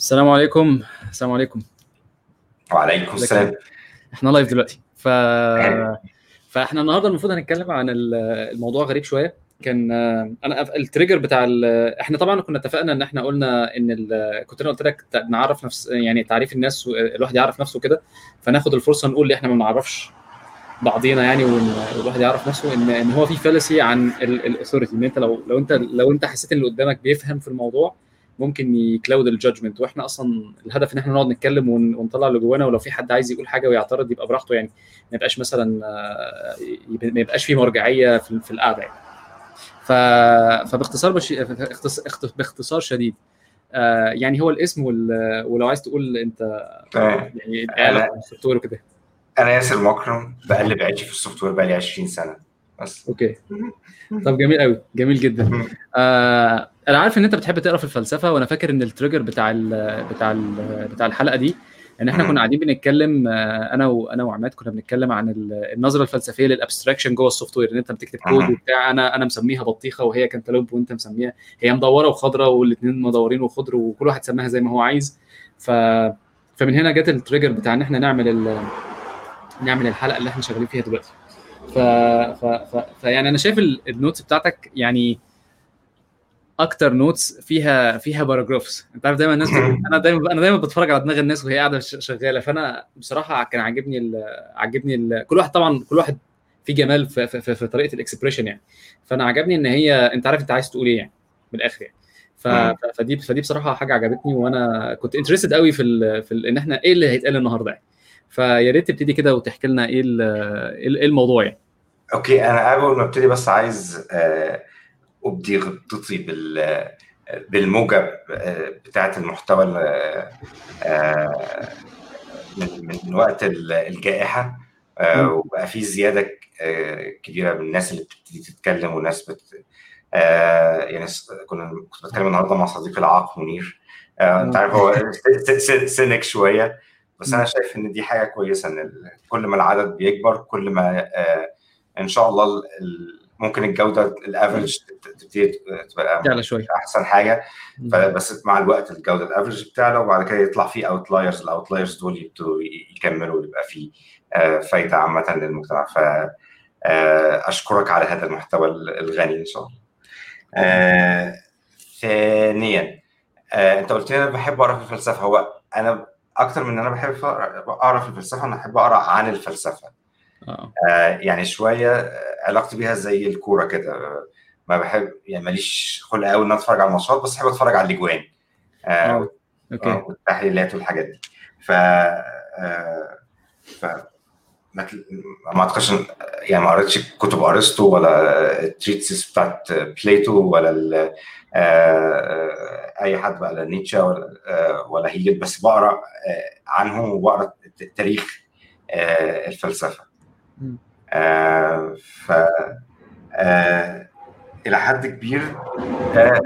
السلام عليكم السلام عليكم وعليكم ازيك السلام احنا لايف دلوقتي ف فاحنا النهارده المفروض هنتكلم عن ال- الموضوع غريب شويه كان آه، انا التريجر بتاع ال- احنا طبعا كنا اتفقنا ان احنا قلنا ان ال- كنت انا قلت لك ت- نعرف نفس يعني تعريف الناس و- الواحد يعرف نفسه كده فناخد الفرصه نقول اللي احنا ما بنعرفش بعضينا يعني ون- والواحد يعرف نفسه ان ان هو في فالسي عن الاثوريتي ان انت لو لو انت لو انت حسيت ان اللي قدامك بيفهم في الموضوع ممكن يكلاود الجادجمنت واحنا اصلا الهدف ان احنا نقعد نتكلم ون- ونطلع اللي جوانا ولو في حد عايز يقول حاجه ويعترض يبقى براحته يعني ما يبقاش مثلا آه، يبقى- ما يبقاش في مرجعيه في في القعده يعني ف... فباختصار بش... اختص... اخت- باختصار شديد آه يعني هو الاسم وال... ولو عايز تقول انت تمام يعني أنا- علاقه بالسوفت وير وكده انا ياسر مكرم بقلب عيشي في السوفت وير بقالي 20 سنه بس اوكي طب جميل قوي جميل جدا آه انا عارف ان انت بتحب تقرا في الفلسفه وانا فاكر ان التريجر بتاع ال بتاع ال بتاع الحلقه دي ان احنا مم. كنا قاعدين بنتكلم آه انا وانا وعماد كنا بنتكلم عن ال- النظره الفلسفيه للابستراكشن جوه السوفت وير ان انت بتكتب كود مم. وبتاع انا انا مسميها بطيخه وهي كانتالوب وانت مسميها هي مدوره وخضراء والاثنين مدورين وخضر وكل واحد سماها زي ما هو عايز ف فمن هنا جت التريجر بتاع ان احنا نعمل ال... نعمل الحلقه اللي احنا شغالين فيها دلوقتي ف... ف... ف... فيعني انا شايف ال- النوتس بتاعتك يعني اكتر نوتس فيها فيها باراجرافز انت عارف دايما الناس بتقول- انا دايما انا دايما بتفرج على دماغ الناس وهي قاعده ش- شغاله فانا بصراحه كان عاجبني ال... عاجبني ال... كل واحد طبعا كل واحد في جمال في, في, في, في طريقه الاكسبريشن يعني فانا عجبني ان هي انت عارف انت عايز تقول ايه يعني من الاخر يعني ف... مم. ف- فدي فدي بصراحه حاجه عجبتني وانا كنت انترستد قوي في ال... في ال... ان احنا ايه اللي هيتقال النهارده يعني فيا ريت تبتدي كده وتحكي لنا ايه ال... ايه ال- إيه الموضوع يعني اوكي انا قبل ما ابتدي بس عايز آه، ابدي غبطتي بال بالموجب آه، بتاعه المحتوى ال- آه، من من وقت ال- الجائحه آه، مم. وبقى في زياده آه، كبيره من الناس اللي بتبتدي تتكلم وناس بت آه، يعني س- كنا كنت بتكلم النهارده مع صديقي العاق منير آه، انت عارف هو س- س- سنك شويه بس انا شايف ان دي حاجه كويسه ان ال- كل ما العدد بيكبر كل ما آه، ان شاء الله ال- ال- ممكن الجوده الافرج تبتدي تبقى تعلى شويه احسن حاجه فبس مع الوقت الجوده الافرج بتعلى وبعد كده يطلع في اوتلايرز الاوتلايرز دول يبتدوا ي- يكملوا ويبقى في آه، فايده عامه للمجتمع ف آه، اشكرك على هذا المحتوى الغني ان شاء الله. آه، ثانيا آه، انت قلت لي انا بحب اقرا في الفلسفه هو انا اكتر من ان انا بحب اقرا أقرأ في الفلسفه انا بحب اقرا عن الفلسفه اه آه، يعني شويه آه، علاقتي بيها زي الكوره كده آه، ما بحب يعني ماليش خلق قوي ان أنا اتفرج على الماتشات بس بحب اتفرج على الاجوان آه، اه اوكي آه، والتحليلات والحاجات دي ف آه، ف ما تل- ما اعتقدش إن- يعني ما قريتش كتب ارسطو ولا التريتسس بتاعت بليتو ولا ال- آه، اي حد بقى لا نيتشه ولا آه، ولا هيجل بس بقرا آه، عنهم وبقرا تاريخ آه، الفلسفه مم. آه، ف آه، الى حد كبير آه،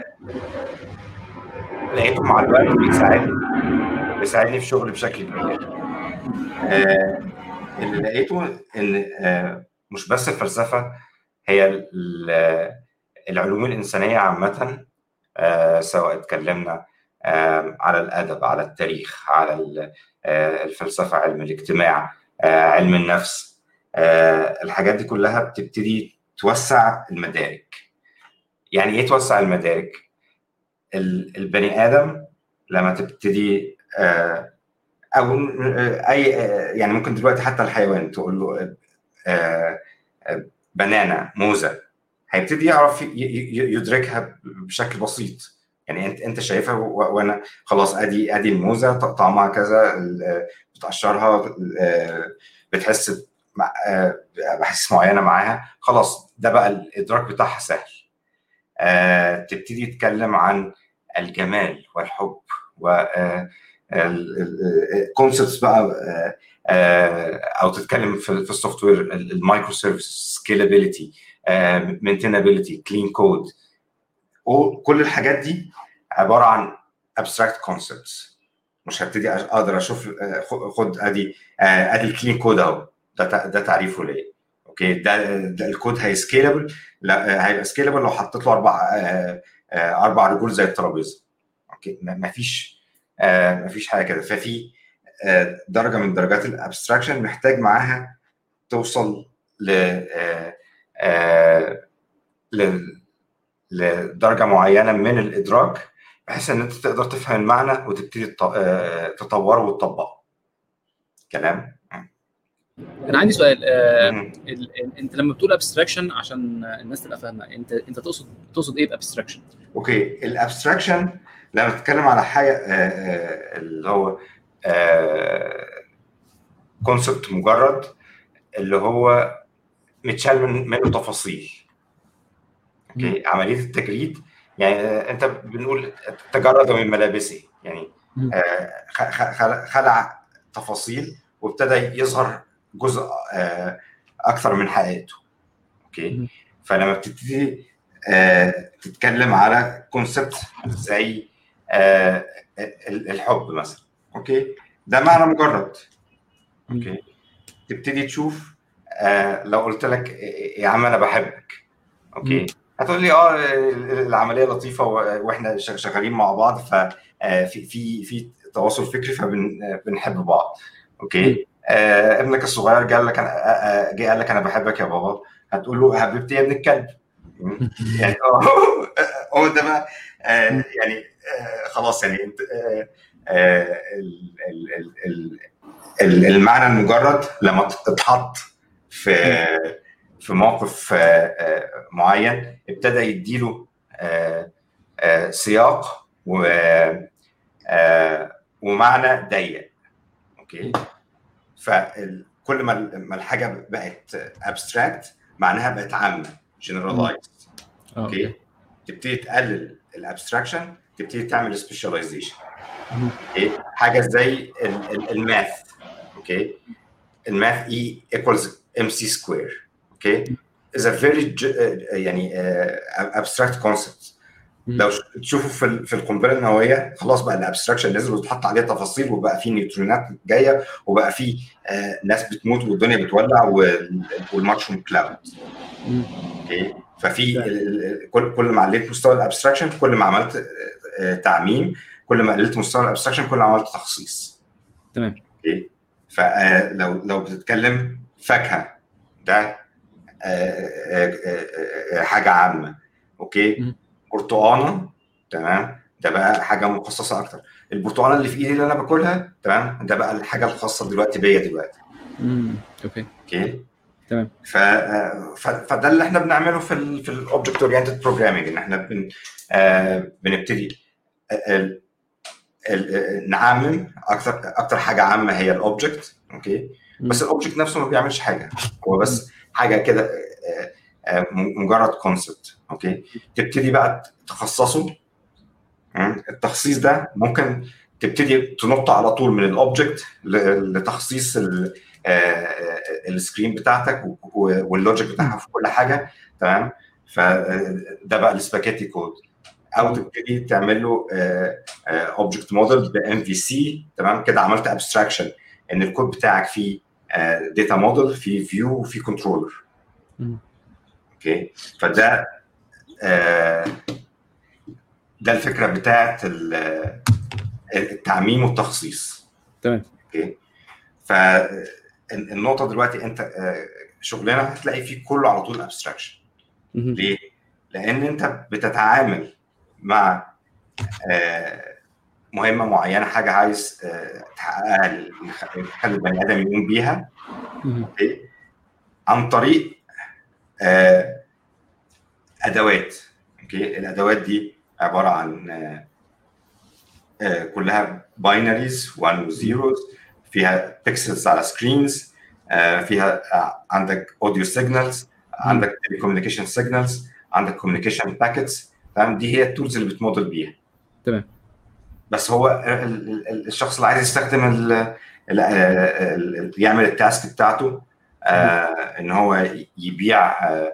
لقيته مع الوقت بيساعدني بيساعدني في شغلي بشكل كبير آه، اللي لقيته ان آه، مش بس الفلسفه هي ال- العلوم الانسانيه عامه آه، سواء اتكلمنا آه، على الادب على التاريخ على ال- آه، الفلسفه علم الاجتماع آه، علم النفس آه، الحاجات دي كلها بتبتدي توسع المدارك يعني ايه توسع المدارك ال- البني ادم لما تبتدي آه، او آه، اي آه، يعني ممكن دلوقتي حتى الحيوان تقول له آه، آه، بنانا موزه هيبتدي يعرف ي- ي- يدركها بشكل بسيط يعني انت انت شايفها و- وانا خلاص ادي ادي الموزه ط- طعمها كذا ال- آه، بتقشرها آه، بتحس مع- آه، بحس معينه معاها خلاص ده بقى الادراك بتاعها سهل آه، تبتدي تتكلم عن الجمال والحب و الكونسبتس بقى آه، آه، او تتكلم في في السوفت وير المايكرو سيرفيس سكيلابيلتي مينتينابيلتي كلين كود كل الحاجات دي عباره عن abstract concepts مش هبتدي أش- اقدر اشوف آه، خ- خد ادي آه، ادي الكلين كود اهو ده تع- ده تعريفه ليه اوكي ده, ده الكود هي سكيلبل لا آه، هيبقى سكيلبل لو حطيت له اربع آه، آه، اربع رجول زي الترابيزه اوكي ما ما فيش آه مفيش حاجه كده ففي آه درجه من درجات الابستراكشن محتاج معاها توصل ل آه آه ل- لدرجه معينه من الادراك بحيث ان انت تقدر تفهم المعنى وتبتدي تط- آه، تطوره وتطبقه كلام انا عندي سؤال آه، مم. ال- ال- انت لما بتقول ابستراكشن عشان الناس تبقى فاهمه انت انت تقصد تقصد ايه بابستراكشن؟ اوكي الابستراكشن لما تتكلم على حاجه آه، آه، اللي هو كونسبت مجرد اللي هو متشال من منه تفاصيل اوكي عمليه التجريد يعني آه، انت بنقول تجرد من ملابسه يعني مم. آه، خ- خ- خلع- خلع تفاصيل وابتدى يظهر جزء آه، اكثر من حقيقته اوكي مم. فلما بتبتدي آه، تتكلم على كونسبت زي آه، ال- الحب مثلا اوكي ده معنى مجرد اوكي تبتدي تشوف آه، لو قلت لك يا عم انا بحبك اوكي هتقول لي اه العمليه لطيفه و- واحنا شغ- شغالين مع بعض ففي في في تواصل فكري فبنحب بعض اوكي آه ابنك الصغير قال لك انا آه، آه، جه قال لك انا بحبك يا بابا هتقول له حبيبتي يا ابن الكلب يعني اه هو ده بقى آه يعني آه خلاص يعني انت آه آه ال- ال- ال- ال- ال- المعنى المجرد لما تتحط في في موقف آه، آه، معين ابتدى يديله آه، آه، سياق و آه، ومعنى ضيق اوكي فكل ما ما الحاجه بقت ابستراكت معناها بقت عامه جنرالايز اوكي تبتدي تقلل الابستراكشن تبتدي تعمل سبيشاليزيشن مم. اوكي حاجه زي ال- ال- الماث اوكي الماث اي ايكوالز ام سي سكوير اوكي is a very ج- يعني ابستراكت كونسبت مم. لو ش- تشوفوا في ال- في القنبله النوويه خلاص بقى الابستراكشن نزل واتحط عليه تفاصيل وبقى في نيوترونات جايه وبقى في آه، ناس بتموت والدنيا بتولع وال- والماتشروم كلاود مم. اوكي ففي ال- ال- كل كل ما عليت مستوى الابستراكشن كل ما عملت آه، آه، تعميم كل ما قللت مستوى الابستراكشن كل ما عملت تخصيص تمام. اوكي فلو لو بتتكلم فاكهه ده آه، آه، آه، آه، حاجه عامه اوكي مم. برتقانه تمام ده بقى حاجه مخصصه اكتر البرتقانه اللي في ايدي اللي انا باكلها تمام ده بقى الحاجه الخاصه دلوقتي بيا دلوقتي مم. اوكي اوكي تمام. ف... ف... فده اللي احنا بنعمله في ال في الاوبجكت اورينتد بروجرامينج ان احنا بن... آه بنبتدي ال... ال... نعمم اكتر اكتر حاجه عامه هي الاوبجكت اوكي مم. بس الاوبجكت نفسه ما بيعملش حاجه هو بس حاجه كده آه، آه، م- مجرد كونسبت اوكي تبتدي بقى تخصصه مم. التخصيص ده ممكن تبتدي تنط على طول من الاوبجكت لتخصيص ال- آه، آه، السكرين بتاعتك و- و- واللوجيك بتاعها في كل حاجه تمام فده بقى السباكيتي كود او تبتدي تعمل له اوبجكت موديل بام في سي تمام كده عملت ابستراكشن ان الكود بتاعك فيه داتا موديل فيه فيو وفيه كنترولر مم. اوكي فده آه، ده الفكره بتاعت ال- التعميم والتخصيص تمام. اوكي فالنقطه دلوقتي انت آه، شغلنا هتلاقي فيه كله على طول ابستراكشن مم. ليه؟ لان انت بتتعامل مع آه، مهمه معينه حاجه عايز آه، تحققها تخلي البني ادم يقوم بيها مم. اوكي عن طريق آه، ادوات اوكي الادوات دي عباره عن آه، آه، كلها باينريز 1 و 0 فيها بيكسلز على سكرينز فيها آه، عندك اوديو سيجنالز عندك كوميونيكيشن سيجنالز عندك كوميونيكيشن باكيتس تمام دي هي التولز اللي بتموديل بيها تمام. بس هو ال- ال- ال- الشخص اللي عايز يستخدم ال ال- ال- ال- يعمل التاسك بتاعته آه ان هو يبيع آه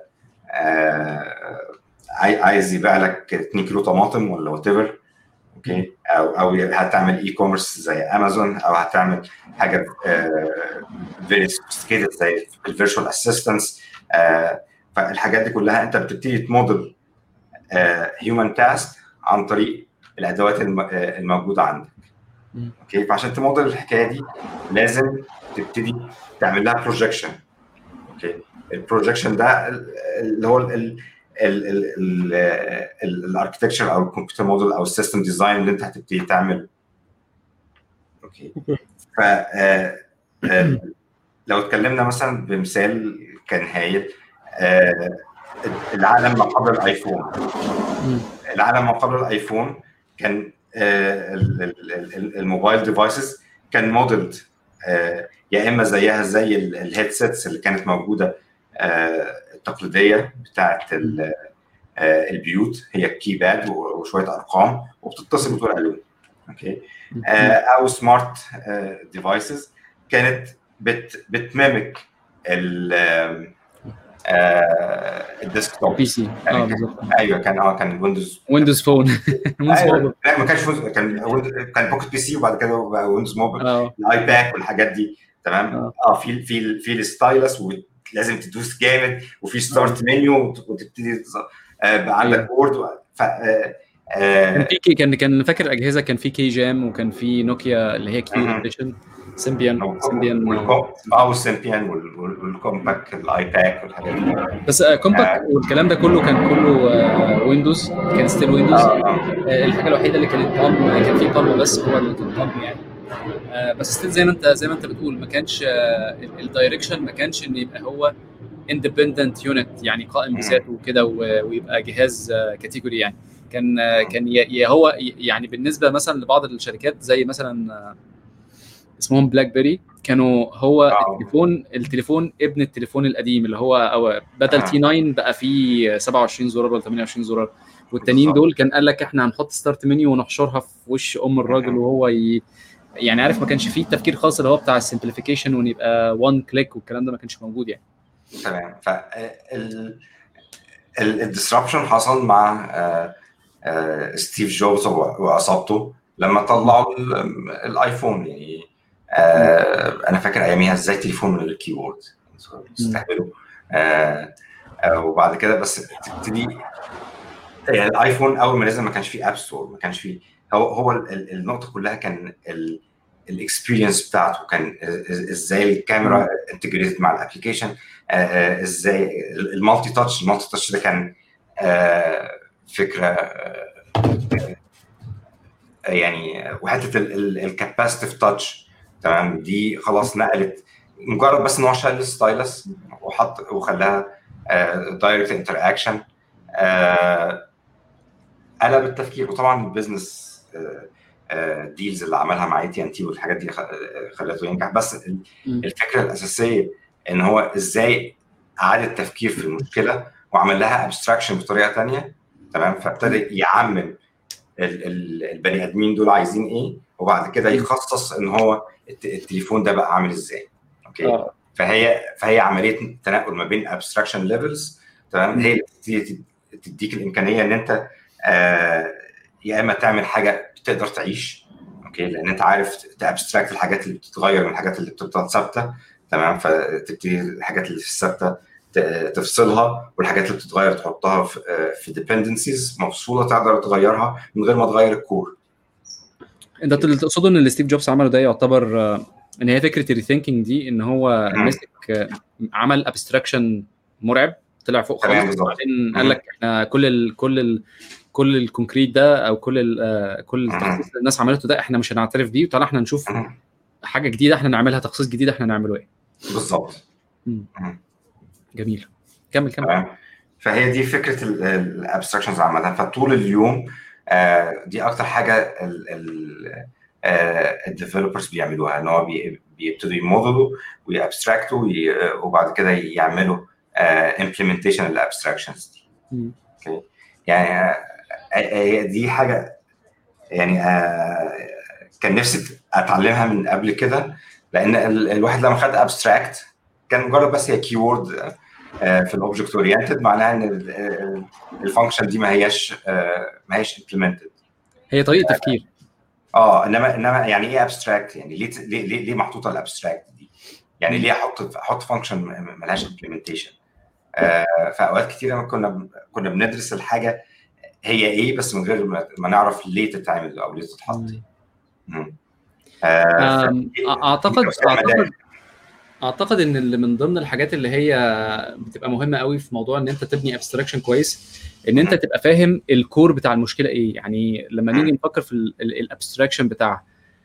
آه عاي- عايز يبيع لك 2 كيلو طماطم ولا وات ايفر اوكي او او هتعمل اي كوميرس زي امازون او هتعمل حاجه فيري سوفيستيكيتد زي الفيرتشوال اسيستنس فالحاجات دي كلها انت بتبتدي تموديل هيومن تاسك عن طريق الادوات الم- آه، الموجوده عندك اوكي فعشان تموديل الحكايه دي لازم تبتدي تعمل لها بروجكشن اوكي البروجكشن ده اللي هو الاركتكتشر او الكمبيوتر موديل او السيستم ديزاين اللي انت هتبتدي تعمل اوكي ف لو اتكلمنا مثلا بمثال كان هايل العالم ما قبل الايفون العالم ما قبل الايفون كان الموبايل ديفايسز كان موديلد يا اما زيها زي الهيدسيتس اللي كانت موجوده التقليديه بتاعت البيوت هي الكيباد وشويه ارقام وبتتصل بتقول الو اوكي او سمارت ديفايسز كانت بت بتميمك ال الديسك توب بي سي اه ايوه كان اه كان ويندوز ويندوز فون أيوة. لا ما كانش كان كان بوكيت بي سي وبعد كده بقى ويندوز موبايل الايباد والحاجات دي تمام اه, آه في في في الستايلس لازم تدوس جامد وفي ستارت منيو وتبتدي آه بقى عندك وورد ف كان في كان كان فاكر اجهزه كان في كي جام وكان في نوكيا اللي هي كيو اديشن سيمبيان سيمبيان اه والسيمبيان والكومباك الايباك والحاجات دي بس كومباك آه. والكلام ده كله كان كله ويندوز كان ستيل ويندوز آه. الحاجه الوحيده اللي كانت بالم كان في بالم بس هو اللي كان بالم يعني آه بس ستيل زي ما انت زي ما انت بتقول ما كانش آه الدايركشن ما كانش ان يبقى هو اندبندنت يونت يعني قائم بذاته وكده ويبقى جهاز كاتيجوري يعني كان كان يا هو يعني بالنسبه مثلا لبعض الشركات زي مثلا اسمهم بلاك بيري كانوا هو أوه. التليفون التليفون ابن التليفون القديم اللي هو أو بدل آه. تي 9 بقى فيه 27 زرار ولا 28 زرار والتانيين دول كان قال لك احنا هنحط ستارت منيو ونحشرها في وش ام الراجل وهو ي... يعني عارف ما كانش فيه التفكير خالص اللي هو بتاع السمبليفيكيشن وان يبقى وان كليك والكلام ده ما كانش موجود يعني تمام ف الديسربشن حصل مع ستيف جوبز وعصابته لما طلعوا الايفون يعني آه انا فاكر اياميها ازاي تليفون من غير كيبورد استهبلوا آه آه وبعد كده بس تبتدي يعني الايفون اول ما نزل ما كانش فيه اب ستور ما كانش فيه هو هو النقطه كلها كان الاكسبيرينس بتاعته كان ازاي الكاميرا انتجريتد مع الابلكيشن ازاي المالتي تاتش المالتي تاتش ده كان فكره يعني وحته الكاباسيتيف تاتش تمام دي خلاص نقلت مجرد بس ان هو شال الستايلس وحط وخلاها دايركت انتر اكشن قلب التفكير وطبعا البيزنس ديلز اللي عملها مع اي تي ان تي والحاجات دي خلته ينجح بس الفكره الاساسيه ان هو ازاي اعاد التفكير في المشكله وعمل لها ابستراكشن بطريقه ثانيه تمام فابتدى يعمم البني ادمين دول عايزين ايه وبعد كده يخصص ان هو التليفون ده بقى عامل ازاي اوكي أوه. فهي فهي عمليه تنقل ما بين ابستراكشن ليفلز تمام هي اللي تديك الامكانيه ان انت آه يا اما تعمل حاجه تقدر تعيش اوكي لان انت عارف تابستراكت الحاجات اللي بتتغير من الحاجات اللي بتفضل ثابته تمام فتبتدي الحاجات اللي في الثابته تفصلها والحاجات اللي بتتغير تحطها في في ديبندنسيز مفصوله تقدر تغيرها من غير ما تغير الكور انت تقصد ان اللي ستيف جوبز عمله ده يعتبر ان هي فكره الريثينكينج دي ان هو مسك عمل ابستراكشن مرعب طلع فوق خالص وبعدين قال لك احنا كل ال كل ال كل الكونكريت ده او كل ال كل التخصيص اللي الناس عملته ده احنا مش هنعترف بيه وطلع احنا نشوف حاجه جديده احنا نعملها تخصيص جديد احنا نعمله ايه بالظبط جميل كمل كمل فهي دي فكره الابستراكشنز عامه فطول اليوم دي اكتر حاجه الديفلوبرز بيعملوها ان هو بيبتدوا يمودلوا ويابستراكتوا وبعد كده يعملوا امبلمنتيشن للابستراكشنز دي اوكي يعني هي دي حاجه يعني كان نفسي اتعلمها من قبل كده لان الواحد لما خد ابستراكت كان مجرد بس هي كيورد في الاوبجكت اورينتد معناها ان الفانكشن دي ما هياش ما هياش امبلمنتد هي طريقه تفكير اه انما انما يعني ايه ابستراكت يعني ليه ليه ليه محطوطه الابستراكت دي يعني ليه احط احط فانكشن ملهاش امبلمنتيشن آه فاوقات كتير كنا كنا بندرس الحاجه هي ايه بس من غير ما نعرف ليه تتعمل او ليه تتحط آه، أم، فدي- اعتقد توسيع اعتقد مدارك. اعتقد ان اللي من ضمن الحاجات اللي هي بتبقى مهمه قوي في موضوع ان انت تبني ابستراكشن كويس ان انت مم. تبقى فاهم الكور بتاع المشكله ايه يعني لما مم. نيجي نفكر في الابستراكشن بتاع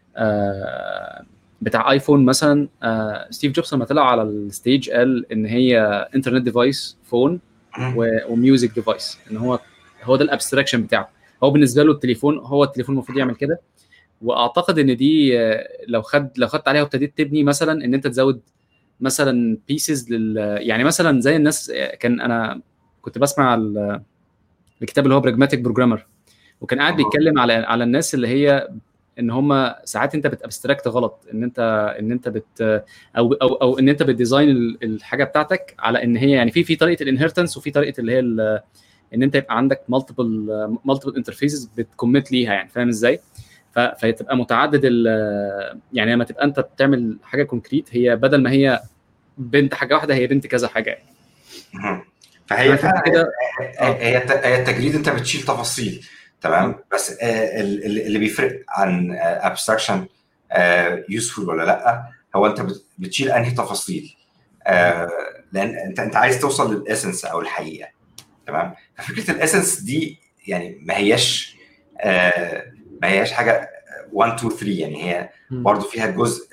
آه، بتاع ايفون مثلا آه، ستيف جوبز لما طلع على الستيج قال ان هي انترنت ديفايس فون مم. وميوزك ديفايس ان هو هو ده الابستراكشن بتاعه هو بالنسبه له التليفون هو التليفون المفروض يعمل كده واعتقد ان دي آه، لو خد لو خدت عليها وابتديت تبني مثلا ان انت تزود مثلا بيسز لل يعني مثلا زي الناس كان انا كنت بسمع ال- الكتاب اللي هو براجماتيك بروجرامر وكان قاعد آه. بيتكلم على على الناس اللي هي ان هم ساعات انت بتابستراكت غلط ان انت ان انت بت او او او ان انت بتديزاين ال- الحاجه بتاعتك على ان هي يعني في في طريقه الانهرتنس وفي طريقه اللي هي ال- ان انت يبقى عندك مالتيبل مالتيبل انترفيسز بتكوميت ليها يعني فاهم ازاي؟ ف- فتبقى متعدد ال- يعني لما تبقى انت بتعمل حاجه كونكريت هي بدل ما هي بنت حاجه واحده هي بنت كذا حاجه يعني مهم. فهي عشان فعلا كده هي هي الت- هي التجريد انت بتشيل تفاصيل تمام بس آه، ال- ال- اللي بيفرق عن ابستراكشن يوسفول ولا لا هو انت بت- بتشيل انهي تفاصيل آه، لان انت انت عايز توصل للاسنس او الحقيقه تمام ففكره الاسنس دي يعني ما هياش آه، ما هياش حاجه 1 2 3 يعني هي مم. برضو فيها جزء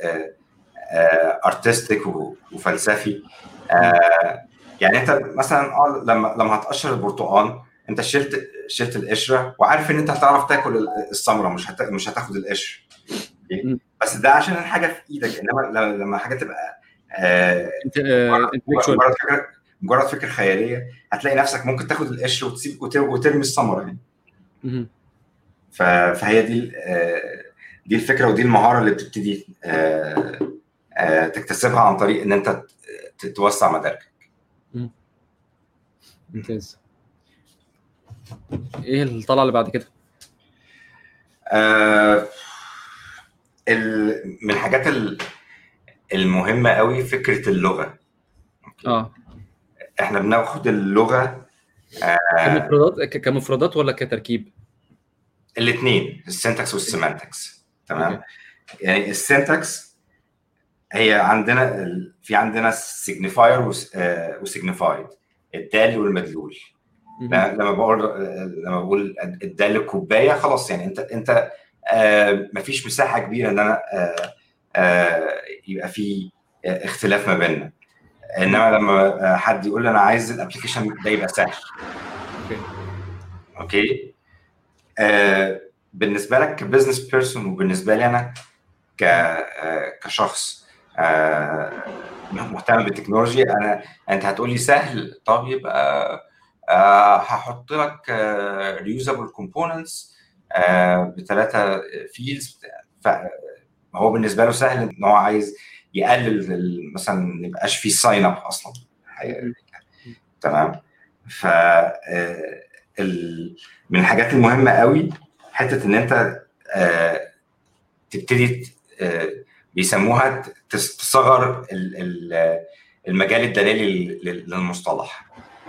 ارتستيك وفلسفي آه، يعني انت مثلا اه لما لما هتقشر البرتقال انت شلت شلت القشره وعارف ان انت هتعرف تاكل ال- الثمره مش هت... مش هتاخد القشر أوكي؟ مم. بس ده عشان الحاجه في ايدك انما ل- لما حاجه تبقى آه، انت آه، intellectual. مجرد فكره مجرد فكره خياليه هتلاقي نفسك ممكن تاخد القشر وتسيب وت- وترمي الثمره يعني مهم. ف- فهي دي ال- آه، دي الفكره ودي المهاره اللي بتبتدي آه، آه، تكتسبها عن طريق ان انت ت- توسع مداركك ممتاز ايه الطلعه اللي بعد كده؟ آه، ال- من الحاجات ال- المهمه قوي فكره اللغه اه احنا بناخد اللغه كمفردات ك- كمفردات ولا كتركيب؟ الاثنين السنتكس والسيمانتكس تمام أوكي. يعني السنتكس هي عندنا ال- في عندنا سيجنيفاير وسيجنيفايد الدال والمدلول مهم. لا- لما بقول لما بقول الدال الكوبايه خلاص يعني انت انت آه مفيش مساحه كبيره ان انا آه آه يبقى في آه، اختلاف ما بيننا انما لما آه، حد يقول لي انا عايز الابلكيشن ده يبقى سهل اوكي اوكي آه بالنسبه لك كبزنس بيرسون وبالنسبه لي انا ك آه كشخص آه مهتم بالتكنولوجيا انا انت هتقول لي سهل طب يبقى آه هحط لك ريوزابل كومبوننتس بثلاثه فيلدز فهو بالنسبه له سهل ان هو عايز يقلل ال- مثلا ما يبقاش فيه ساين اب اصلا تمام ف آه، ال- من الحاجات المهمه قوي حته ان انت آه، تبتدي ت- آه، بيسموها ت- تس- تصغر ال- ال- المجال الدلالي لل- للمصطلح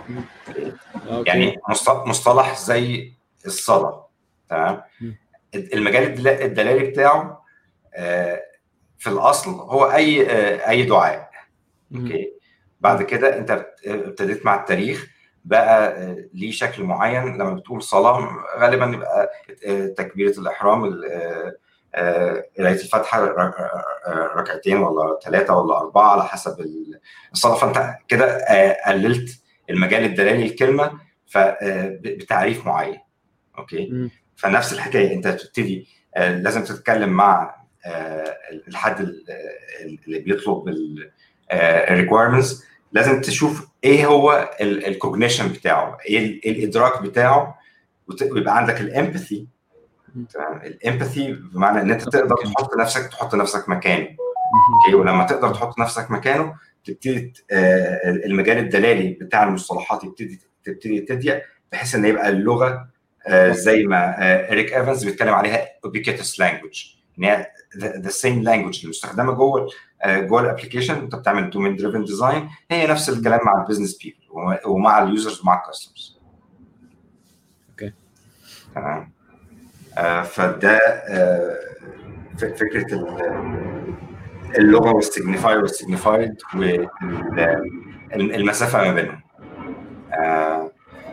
أوكي. يعني مصط- مصطلح زي الصلاة تمام مم. المجال الدلا- الدلالي بتاعه آه، في الاصل هو اي آه، اي دعاء مهم. اوكي بعد كده انت بت- ابتديت مع التاريخ بقى آه، ليه شكل معين لما بتقول صلاه غالبا يبقى آه، تكبيره الاحرام ال- آه، آه، قرايه الفاتحه ر- آه، ركعتين ولا ثلاثه ولا اربعه على حسب ال- الصلاه فانت كده آه، قللت المجال الدلالي للكلمه ف- آه، ب- بتعريف معين اوكي مم. فنفس الحكايه انت بتبتدي آه، لازم تتكلم مع آه، الحد ال- اللي بيطلب الريكويرمنتس لازم تشوف ايه هو الكوجنيشن بتاعه ايه ال- إيه الادراك بتاعه وت- ويبقى عندك الامباثي مم. تمام الامباثي بمعنى ان انت تقدر تحط نفسك تحط نفسك مكانه مهم. اوكي ولما تقدر تحط نفسك مكانه تبتدي ت- آه، المجال الدلالي بتاع المصطلحات يبتدي تبتدي تضيق بحيث ان يبقى اللغه آه، زي ما آه، اريك ايفنز بيتكلم عليها ubiquitous language ان هي ذا سيم لانجوج المستخدمه جوه آه، جوه الابلكيشن انت بتعمل دومين دريفن ديزاين هي نفس الكلام مع البيزنس بيبل ومع اليوزرز ومع الكاستمرز اوكي تمام آه، فده آه، فكره اللغه والسيجنيفاي والسيجنيفايد والمسافه ما بينهم آه،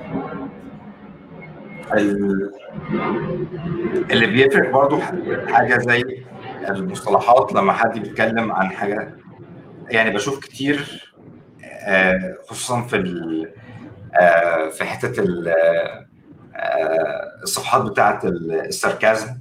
اللي بيفرق برضو حاجه زي المصطلحات لما حد بيتكلم عن حاجه يعني بشوف كتير آه، خصوصا في آه، في حته الصفحات بتاعه الساركازم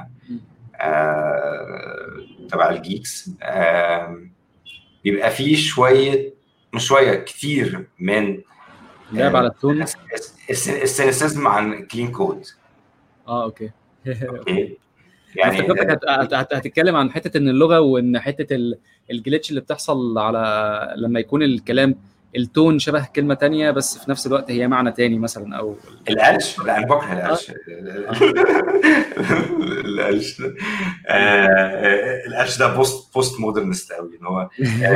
تبع الجيكس بيبقى فيه شويه مش شويه كتير من لعب على التون السينيسيزم عن كلين كود اه اوكي اوكي يعني افتكرتك هتتكلم عن حته ان اللغه وان حته الجلitch اللي بتحصل على لما يكون الكلام التون شبه كلمه تانية بس في نفس الوقت هي معنى تاني مثلا او القلش لا انا بكره القلش القلش القلش ده بوست بوست مودرنست قوي ان هو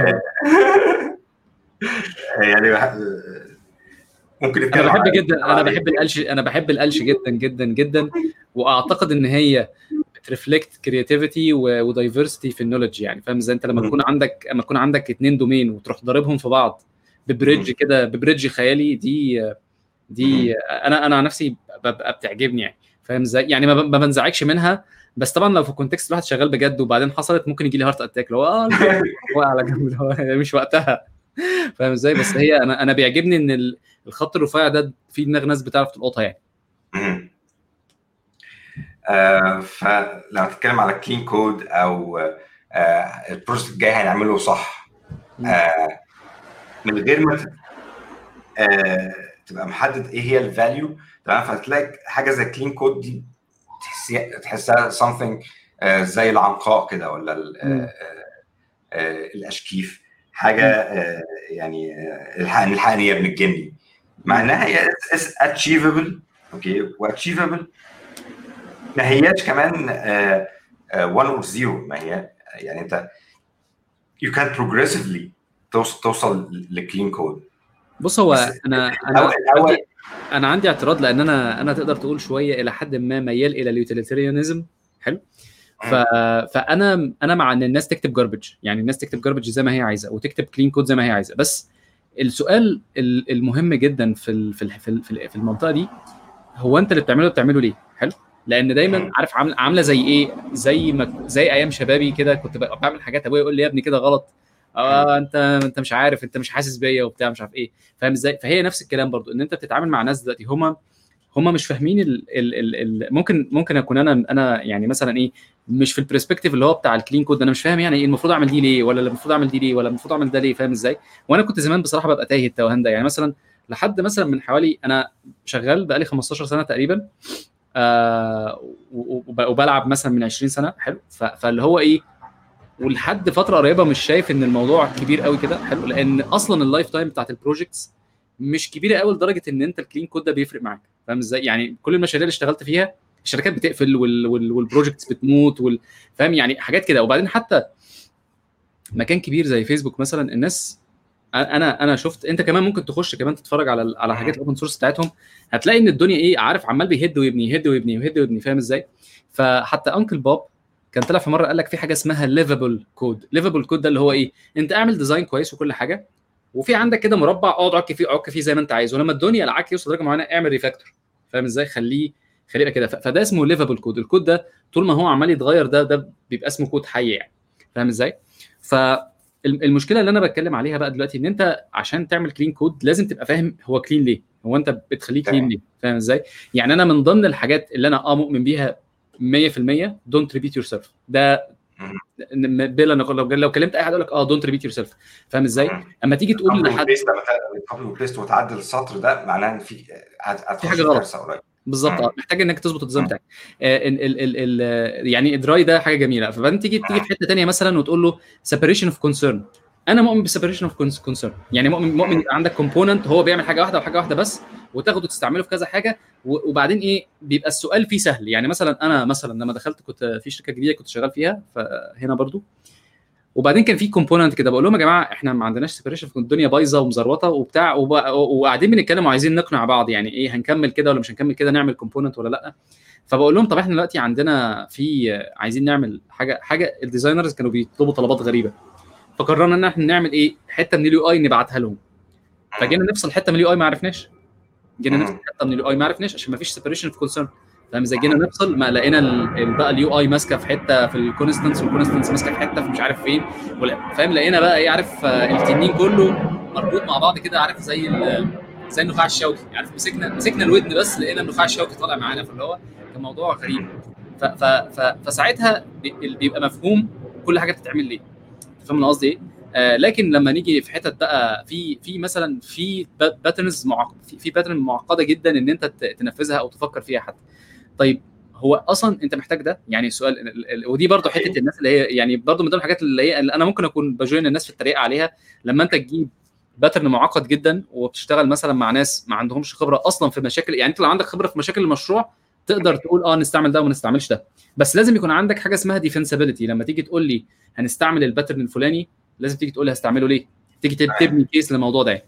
يعني ممكن انا بحب جدا انا بحب القلش انا بحب القلش جدا جدا جدا واعتقد ان هي بترفلكت كرياتيفيتي ودايفرستي في النولج يعني فاهم ازاي انت لما تكون عندك لما تكون عندك اثنين دومين وتروح ضاربهم في بعض ببريدج كده ببريدج خيالي دي دي انا انا نفسي ببقى بتعجبني يعني فاهم ازاي يعني ما بنزعجش منها بس طبعا لو في كونتكست الواحد شغال بجد وبعدين حصلت ممكن يجي لي هارت اتاك اللي هو اه على جنب مش وقتها فاهم ازاي بس هي انا انا بيعجبني ان الخط الرفيع ده في دماغ ناس بتعرف تلقطها يعني آه فلو هتتكلم على كلين كود او آه البروجكت الجاي هنعمله صح آه من غير ما آه تبقى محدد ايه هي الفاليو تمام فتلاقي حاجه زي كلين كود دي تحسها تحسها something آه زي العنقاء كده ولا آه آه الاشكيف حاجه آه يعني الحقني الحقني يا ابن الجني مع انها هي اتشيفبل اوكي واتشيفبل ما هياش كمان 1 اور 0 ما هي يعني انت يو كان بروجريسفلي توصل توصل لكلين كود بص هو انا انا عندي انا عندي اعتراض لان انا انا تقدر تقول شويه الى حد ما ميال الى اليوتيليتيريانزم حلو ف... فانا انا مع ان الناس تكتب جاربج يعني الناس تكتب جاربج زي ما هي عايزه وتكتب كلين كود زي ما هي عايزه بس السؤال المهم جدا في في في المنطقه دي هو انت اللي بتعمله بتعمله ليه حلو لان دايما عارف عامله عامله زي ايه زي ما زي ايام شبابي كده كنت بعمل حاجات ابويا يقول لي يا ابني كده غلط اه انت انت مش عارف انت مش حاسس بيا وبتاع مش عارف ايه فاهم ازاي فهي نفس الكلام برضو ان انت بتتعامل مع ناس دلوقتي هم هم مش فاهمين ال ال ال ال ممكن ممكن اكون انا انا يعني مثلا ايه مش في البرسبكتيف اللي هو بتاع الكلين كود انا مش فاهم يعني ايه المفروض اعمل دي ليه ولا المفروض اعمل دي ليه ولا المفروض اعمل ده ليه فاهم ازاي وانا كنت زمان بصراحه ببقى تايه التوهان ده يعني مثلا لحد مثلا من حوالي انا شغال بقالي 15 سنه تقريبا آه وبلعب مثلا من 20 سنه حلو فاللي هو ايه ولحد فتره قريبه مش شايف ان الموضوع كبير قوي كده حلو لان اصلا اللايف تايم بتاعت البروجكتس مش كبيره قوي لدرجه ان انت الكلين كود ده بيفرق معاك فاهم ازاي يعني كل المشاريع اللي اشتغلت فيها الشركات بتقفل وال وال والبروجكتس بتموت وال فاهم يعني حاجات كده وبعدين حتى مكان كبير زي فيسبوك مثلا الناس انا انا شفت انت كمان ممكن تخش كمان تتفرج على على حاجات الاوبن سورس بتاعتهم هتلاقي ان الدنيا ايه عارف عمال بيهد ويبني يهد ويبني ويهد ويبني فاهم ازاي فحتى انكل بوب كان طلع في مره قال لك في حاجه اسمها ليفبل كود ليفبل كود ده اللي هو ايه انت اعمل ديزاين كويس وكل حاجه وفي عندك كده مربع اقعد عك فيه عك فيه زي ما انت عايز ولما الدنيا لعك يوصل لدرجه معينه اعمل ريفاكتور فاهم ازاي خليه خليه كده فده اسمه ليفبل كود الكود ده طول ما هو عمال يتغير ده ده بيبقى اسمه كود حي يعني فاهم ازاي ف المشكله اللي انا بتكلم عليها بقى دلوقتي ان انت عشان تعمل كلين كود لازم تبقى فاهم هو كلين ليه هو انت بتخليه كلين ليه فاهم ازاي يعني انا من ضمن الحاجات اللي انا اه مؤمن بيها 100% دونت ريبيت يور سيلف ده بلا نقول لو لو كلمت اي حد يقول لك اه دونت ريبيت يور سيلف فاهم ازاي اما تيجي تقول لحد كوبي وبيست وتعدل السطر ده معناه ان في في حاجه غلط بالظبط اه محتاج انك تظبط الديزاين بتاعك آه ال ال ال يعني الدراي ده حاجه جميله فبعدين تيجي تيجي في حته ثانيه مثلا وتقول له سيبريشن اوف كونسيرن انا مؤمن بالسيبريشن اوف كونسيرن يعني مؤمن مؤمن يبقى عندك كومبوننت هو بيعمل حاجه واحده وحاجه واحده بس وتاخده تستعمله في كذا حاجه وبعدين ايه بيبقى السؤال فيه سهل يعني مثلا انا مثلا لما دخلت كنت في شركه جديده كنت شغال فيها فهنا برضو وبعدين كان في كومبوننت كده بقول لهم يا جماعه احنا ما عندناش سيبريشن الدنيا بايظه ومزروطه وبتاع وقاعدين بنتكلم وعايزين نقنع بعض يعني ايه هنكمل كده ولا مش هنكمل كده نعمل كومبوننت ولا لا فبقول لهم طب احنا دلوقتي عندنا في عايزين نعمل حاجه حاجه الديزاينرز كانوا بيطلبوا طلبات غريبه فقررنا ان احنا نعمل ايه حته من اليو اي نبعتها لهم فجينا نفصل حته من اليو اي ما عرفناش جينا نفصل حته من اليو اي ما عرفناش عشان ما فيش سيبريشن في كونسيرن فاهم ازاي جينا نفصل ما لقينا بقى اليو اي ماسكه في حته في الكونستنس والكونستنس ماسكه في حته في مش عارف فين فاهم لقينا بقى ايه عارف التنين كله مربوط مع بعض كده عارف زي زي النخاع الشوكي عارف مسكنا مسكنا الودن بس لقينا النخاع الشوكي طالع معانا فاللي هو كان موضوع غريب ف ف ف فساعتها بيبقى مفهوم كل حاجه بتتعمل ليه فاهم انا قصدي ايه؟ آه لكن لما نيجي في حتت بقى في في مثلا في باترنز معقد في, في باترن معقده جدا ان انت تنفذها او تفكر فيها حتى طيب هو اصلا انت محتاج ده يعني السؤال ودي برضو حته الناس اللي هي يعني برضو من ضمن الحاجات اللي هي اللي انا ممكن اكون بجوين الناس في التريقه عليها لما انت تجيب باترن معقد جدا وبتشتغل مثلا مع ناس ما عندهمش خبره اصلا في مشاكل يعني انت لو عندك خبره في مشاكل المشروع تقدر تقول اه نستعمل ده وما نستعملش ده بس لازم يكون عندك حاجه اسمها ديفنسابيلتي لما تيجي تقول لي هنستعمل الباترن الفلاني لازم تيجي تقول لي هستعمله ليه تيجي تبني كيس للموضوع ده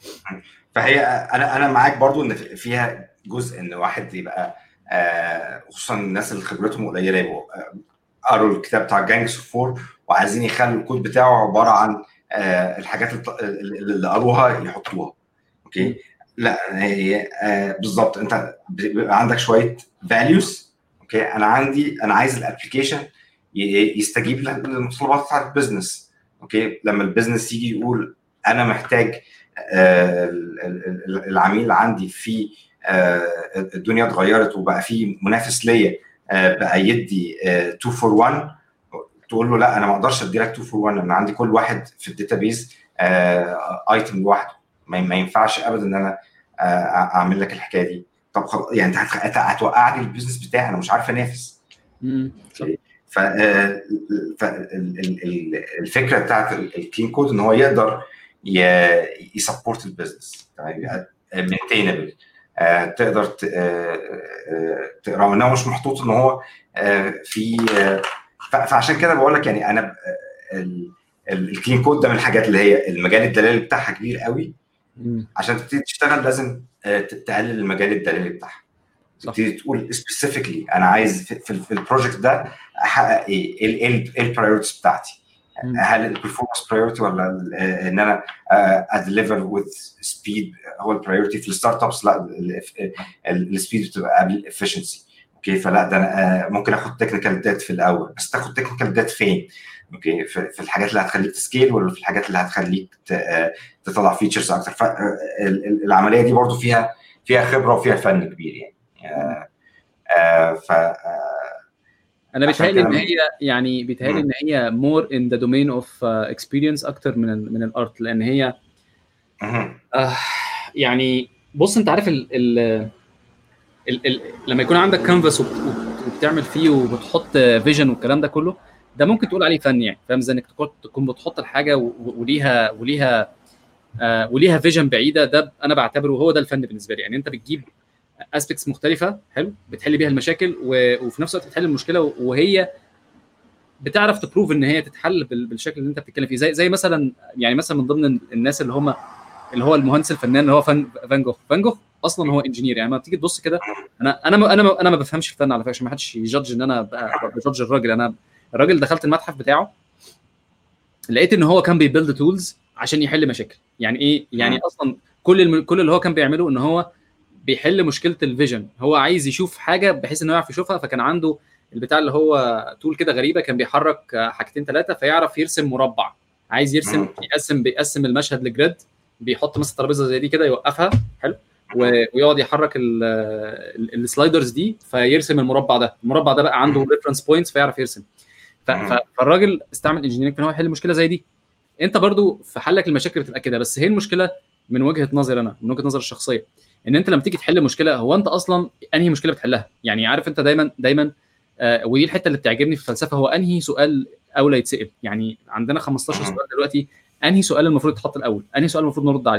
فهي انا انا معاك برضو ان فيها جزء ان واحد يبقى آه خصوصا الناس اللي خبرتهم قليله يبقوا قروا الكتاب بتاع جانجس فور وعايزين يخلوا الكود بتاعه عباره عن آه الحاجات اللي قروها يحطوها اوكي لا هي آه بالظبط انت بيبقى عندك شويه فاليوز اوكي انا عندي انا عايز الابلكيشن يستجيب للمتطلبات بتاعت البيزنس اوكي لما البيزنس يجي يقول انا محتاج آه العميل عندي في آه الدنيا اتغيرت وبقى في منافس ليا آه بقى يدي 2 فور 1 تقول له لا انا ما اقدرش ادي لك 2 فور 1 انا عندي كل واحد في الداتابيز ايتم لوحده ما ينفعش ابدا ان انا اعمل لك الحكايه دي طب خلاص يعني انت هتوقع لي البيزنس بتاعي انا مش عارف انافس ف الفكره بتاعت الكلين كود ان هو يقدر يسبورت البيزنس يبقى مينتينبل تقدر تقراه انه مش محطوط ان هو في فعشان كده بقول لك يعني انا الكلين كود ده من الحاجات اللي هي المجال الدلالي بتاعها كبير قوي عشان تبتدي تشتغل لازم تقلل المجال الدلالي بتاعها تبتدي تقول سبيسيفيكلي انا عايز في, في, في البروجكت ده احقق ايه؟ ايه البرايورتيز بتاعتي؟ هل البرفورمانس برايورتي ولا ان انا ادليفر وذ سبيد هو البرايورتي في الستارت ابس لا السبيد بتبقى قبل الافشنسي اوكي فلا ده انا ممكن اخد تكنيكال دات في الاول بس تاخد تكنيكال دات فين؟ اوكي في الحاجات اللي هتخليك تسكيل ولا في الحاجات اللي هتخليك تطلع فيتشرز اكتر فالعمليه دي برضو فيها فيها خبره وفيها فن كبير يعني آه آه ف انا بيتهيألي ان هي يعني بيتهيألي ان هي مور ان ذا دومين اوف اكسبيرينس اكتر من ال من الارت لان هي آه يعني بص انت عارف ال ال ال ال لما يكون عندك كانفاس وبتعمل فيه وبتحط فيجن والكلام ده كله ده ممكن تقول عليه فن يعني فاهم ازاي انك تكون بتحط الحاجه وليها وليها آه وليها فيجن بعيده ده انا بعتبره هو ده الفن بالنسبه لي يعني انت بتجيب اسبيكتس مختلفه حلو بتحل بيها المشاكل وفي نفس الوقت بتحل المشكله وهي بتعرف تبروف ان هي تتحل بالشكل اللي انت بتتكلم فيه زي زي مثلا يعني مثلا من ضمن الناس اللي هم اللي هو المهندس الفنان اللي هو فان فان جوخ فان جوخ اصلا هو انجينير يعني لما بتيجي تبص كده انا انا ما انا ما انا ما بفهمش في الفن على فكره عشان ما حدش يجادج ان انا بجادج الراجل انا الراجل دخلت المتحف بتاعه لقيت ان هو كان بيبيلد تولز عشان يحل مشاكل يعني ايه يعني اصلا كل الم... كل اللي هو كان بيعمله ان هو بيحل مشكله الفيجن هو عايز يشوف حاجه بحيث انه يعرف يشوفها فكان عنده البتاع اللي هو تول كده غريبه كان بيحرك حاجتين ثلاثه فيعرف يرسم مربع عايز يرسم يقسم بيقسم المشهد لجريد بيحط مثلا ترابيزه زي دي كده يوقفها حلو ويقعد يحرك السلايدرز دي فيرسم المربع ده المربع ده بقى عنده ريفرنس بوينتس فيعرف يرسم فالراجل استعمل انجينيرنج ان هو يحل مشكله زي دي انت برضو في حلك المشاكل بتبقى كده بس هي المشكله من وجهه نظري انا من وجهه نظري الشخصيه ان انت لما تيجي تحل مشكله هو انت اصلا انهي مشكله بتحلها يعني عارف انت دايما دايما آه ودي الحته اللي بتعجبني في الفلسفه هو انهي سؤال اولى يتسال يعني عندنا 15 سؤال دلوقتي انهي سؤال المفروض يتحط الاول انهي سؤال المفروض نرد عليه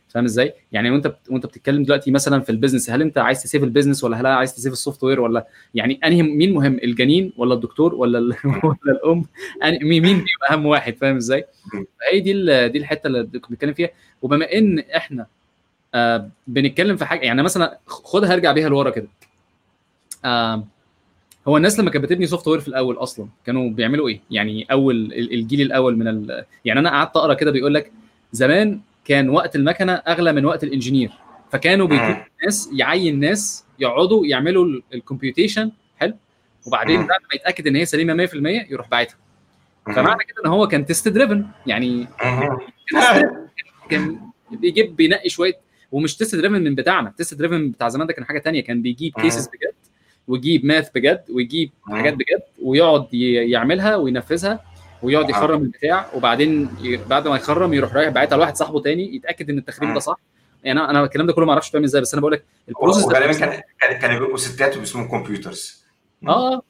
فاهم ازاي؟ يعني وانت وانت بتتكلم دلوقتي مثلا في البيزنس هل انت عايز تسيف البيزنس ولا هل عايز تسيف السوفت وير ولا يعني انهي مين مهم الجنين ولا الدكتور ولا ال... ولا الام مين مين بيبقى اهم واحد فاهم ازاي؟ فهي دي دي الحته اللي كنا بنتكلم فيها وبما ان احنا آه بنتكلم في حاجه يعني مثلا خدها ارجع بيها لورا كده آه هو الناس لما كانت بتبني سوفت وير في الاول اصلا كانوا بيعملوا ايه؟ يعني اول الجيل الاول من ال... يعني انا قعدت اقرا كده بيقول لك زمان كان وقت المكنه اغلى من وقت الانجينير فكانوا بيجيبوا ناس يعين ناس يقعدوا يعملوا الكمبيوتيشن حلو وبعدين بعد ما يتاكد ان هي سليمه 100% يروح باعتها فمعنى كده ان هو كان تيست دريفن يعني كان بيجيب بينقي شويه ومش تيست دريفن من بتاعنا تيست دريفن بتاع زمان ده كان حاجه تانية كان بيجيب كيسز بجد ويجيب ماث بجد ويجيب حاجات بجد ويقعد يعملها وينفذها ويقعد يخرم البتاع وبعدين بعد ما يخرم يروح رايح باعتها لواحد صاحبه تاني يتاكد ان التخريم ده صح يعني انا الكلام ده كله ما اعرفش فاهم ازاي بس انا بقول لك البروسيس ده غالبا كان كانوا بيبقوا ستات وبيسموهم كمبيوترز اه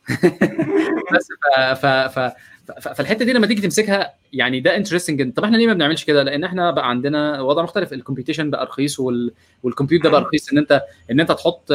بس ف, ف, ف فالحته دي لما تيجي تمسكها يعني ده انترستنج طب احنا ليه ما بنعملش كده؟ لان احنا بقى عندنا وضع مختلف الكمبيوتيشن بقى رخيص وال... والكمبيوت ده بقى رخيص ان انت ان انت تحط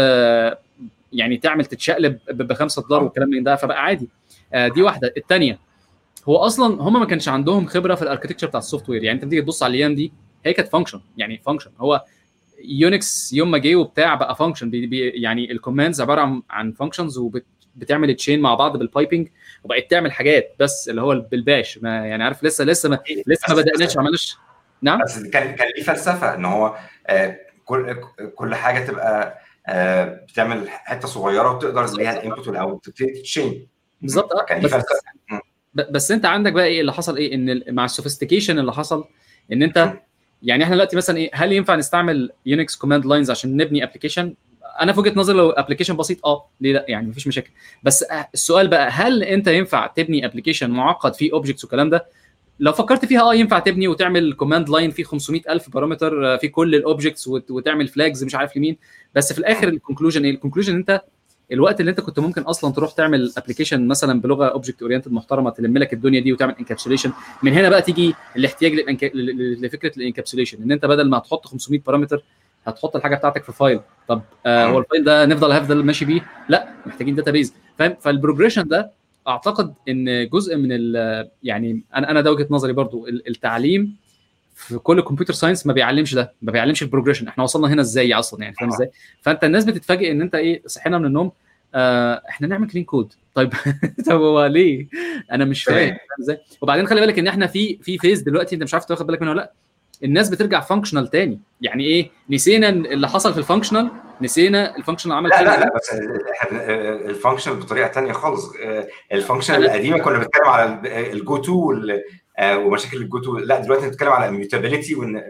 يعني تعمل تتشقلب ب 5 دولار والكلام من ده فبقى عادي دي واحده الثانيه هو اصلا هم ما كانش عندهم خبره في الاركتكتشر بتاع السوفت وير يعني انت بتيجي تبص على الايام دي هي كانت فانكشن يعني فانكشن هو يونكس يوم ما جه وبتاع بقى فانكشن بي بي يعني الكوماندز عباره عن عن فانكشنز وبتعمل تشين مع بعض بالبايبنج وبقت تعمل حاجات بس اللي هو بالباش ما يعني عارف لسه لسه ما لسه ما بداناش ما عملناش نعم بس كان كان ليه فلسفه ان هو آه كل كل حاجه تبقى آه بتعمل حته صغيره وتقدر ليها الانبوت والاوت تبتدي تشين بالظبط اه كان ليه فلسفه بس انت عندك بقى ايه اللي حصل ايه ان مع السوفيستيكيشن اللي حصل ان انت يعني احنا دلوقتي مثلا ايه هل ينفع نستعمل يونكس كوماند لاينز عشان نبني ابلكيشن انا في وجهه نظري لو ابلكيشن بسيط اه ليه لا يعني مفيش مشاكل بس السؤال بقى هل انت ينفع تبني ابلكيشن معقد فيه اوبجكتس والكلام ده لو فكرت فيها اه ينفع تبني وتعمل كوماند لاين فيه 500000 بارامتر في كل الاوبجكتس وتعمل فلاجز مش عارف لمين بس في الاخر الكونكلوجن ايه الكونكلوجن انت الوقت اللي انت كنت ممكن اصلا تروح تعمل ابلكيشن مثلا بلغه اوبجكت اورينتد محترمه تلم لك الدنيا دي وتعمل انكابسوليشن من هنا بقى تيجي الاحتياج لفكره الانكابسوليشن ان انت بدل ما تحط 500 بارامتر هتحط الحاجه بتاعتك في فايل طب آه هو الفايل ده نفضل هفضل ماشي بيه لا محتاجين داتابيز فاهم فالبروجريشن ده اعتقد ان جزء من ال يعني انا انا ده وجهه نظري برضو التعليم في كل كمبيوتر ساينس ما بيعلمش ده ما بيعلمش البروجريشن احنا وصلنا هنا ازاي اصلا يعني فاهم ازاي فانت الناس بتتفاجئ ان انت ايه صحينا من النوم آه احنا نعمل كلين كود طيب طب هو ليه انا مش فاهم فاهم ازاي وبعدين خلي بالك ان احنا في في فيز دلوقتي انت مش عارف تاخد بالك منه ولا لا الناس بترجع فانكشنال تاني يعني ايه نسينا اللي حصل في الفانكشنال نسينا الفانكشنال عمل لا لا لا بس الفانكشنال بطريقه تانية خالص الفانكشنال القديمه كنا بنتكلم على الجو تو ومشاكل الجو تو لا دلوقتي بنتكلم على الميوتابيلتي وان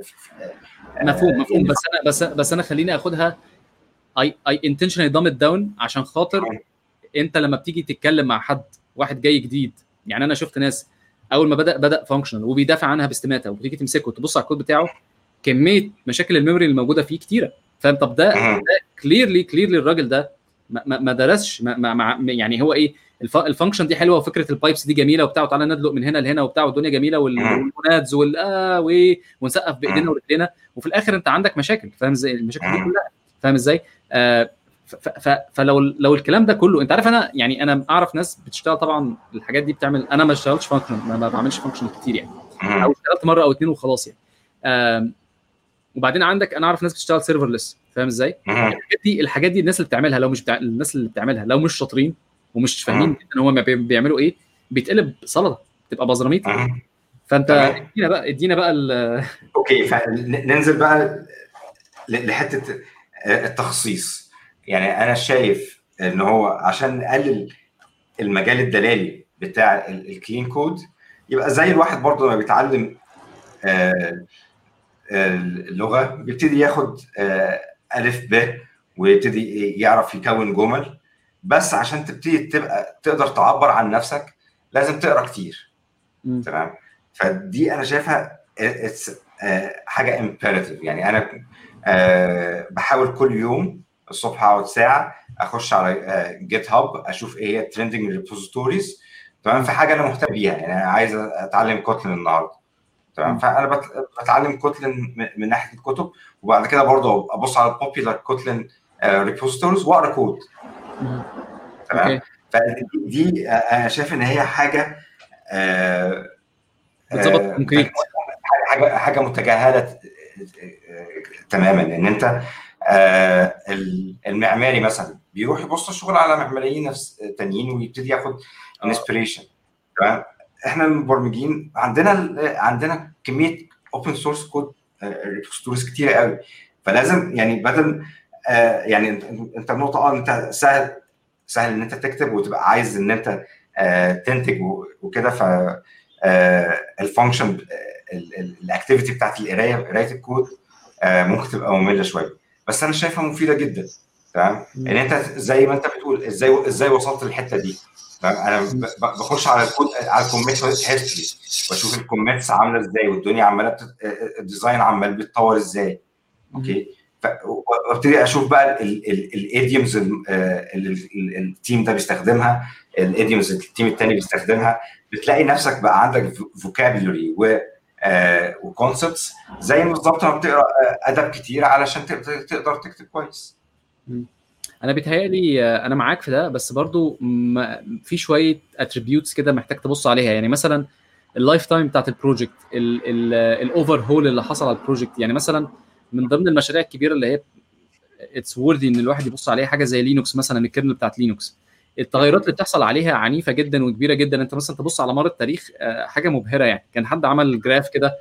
مفهوم مفهوم بس انا بس بس انا خليني اخدها اي اي انتشنالي دام داون عشان خاطر انت لما بتيجي تتكلم مع حد واحد جاي جديد يعني انا شفت ناس اول ما بدا بدا فانكشنال وبيدافع عنها باستماته وبتيجي تمسكه وتبص على الكود بتاعه كميه مشاكل الميموري اللي موجوده فيه كتيره فاهم طب ده, ده كليرلي كليرلي الراجل ده ما, ما, ما درسش ما, ما, ما يعني هو ايه الفانكشن دي حلوه وفكره البايبس دي جميله وبتاع وتعالى ندلق من هنا لهنا وبتاع والدنيا جميله والمونادز وال اه ونسقف بايدينا ورجلينا وفي الاخر انت عندك مشاكل فاهم ازاي المشاكل دي كلها فاهم ازاي آه فلو لو الكلام ده كله انت عارف انا يعني انا اعرف ناس بتشتغل طبعا الحاجات دي بتعمل انا ما اشتغلتش فانكشن ما بعملش فانكشن كتير يعني او اشتغلت مره او اتنين وخلاص يعني آه وبعدين عندك انا اعرف ناس بتشتغل سيرفرلس فاهم ازاي؟ الحاجات دي الحاجات دي الناس اللي بتعملها لو مش بتاع الناس اللي بتعملها لو مش شاطرين ومش فاهمين جدا هم بيعملوا ايه بيتقلب سلطه تبقى بزراميط فانت ادينا بقى ادينا بقى اوكي فننزل بقى لحته التخصيص يعني انا شايف ان هو عشان نقلل المجال الدلالي بتاع الكلين كود يبقى زي الواحد برضه لما بيتعلم اللغه بيبتدي ياخد الف ب ويبتدي يعرف يكون جمل بس عشان تبتدي تبقى تقدر تعبر عن نفسك لازم تقرا كتير تمام فدي انا شايفها حاجه امبيراتيف يعني انا بحاول كل يوم الصبح اقعد ساعه اخش على جيت هاب اشوف ايه هي الترندنج ريبوزيتوريز تمام في حاجه انا مهتم بيها يعني انا عايز اتعلم كوتلين النهارده تمام فانا بتعلم كوتلين من ناحيه الكتب وبعد كده برضه ابص على البوبيلر كوتلين ريبوستورز واقرا كود تمام فدي انا شايف ان هي حاجه بتظبط كونكريت حاجه حاجه متجاهله تماما ان انت المعماري مثلا بيروح يبص الشغل على معماريين نفس تانيين ويبتدي ياخد انسبريشن تمام احنا المبرمجين عندنا عندنا كميه اوبن سورس كود ريبوستوريز كتيره قوي فلازم يعني بدل آه يعني انت النقطه اه انت سهل سهل ان انت تكتب وتبقى عايز ان انت آه تنتج وكده ف الفانكشن الاكتيفيتي بتاعت القرايه قرايه الكود آه ممكن تبقى ممله شويه بس انا شايفها مفيده جدا تمام ان انت زي ما انت بتقول ازاي ازاي وصلت للحته دي انا بخش على الكود على الكوميت هيستوري بشوف الكوميتس عامله ازاي والدنيا عماله بتت... الديزاين عمال بيتطور ازاي اوكي وابتدي اشوف بقى الايديومز التيم ده بيستخدمها الايديومز التيم الثاني بيستخدمها بتلاقي نفسك بقى عندك فوكابيولري و وكونسبتس زي بالظبط ما بتقرا ادب كتير علشان تقدر تكتب كويس انا بيتهيألي انا معاك في ده بس برضو في شويه اتريبيوتس كده محتاج تبص عليها يعني مثلا اللايف تايم بتاعت البروجكت الاوفر هول اللي حصل على البروجكت يعني مثلا من ضمن المشاريع الكبيره اللي هي اتس وورثي ان الواحد يبص عليها حاجه زي لينوكس مثلا الكيرنل بتاعت لينوكس التغيرات اللي بتحصل عليها عنيفه جدا وكبيره جدا انت مثلا تبص على مر التاريخ حاجه مبهره يعني كان حد عمل جراف كده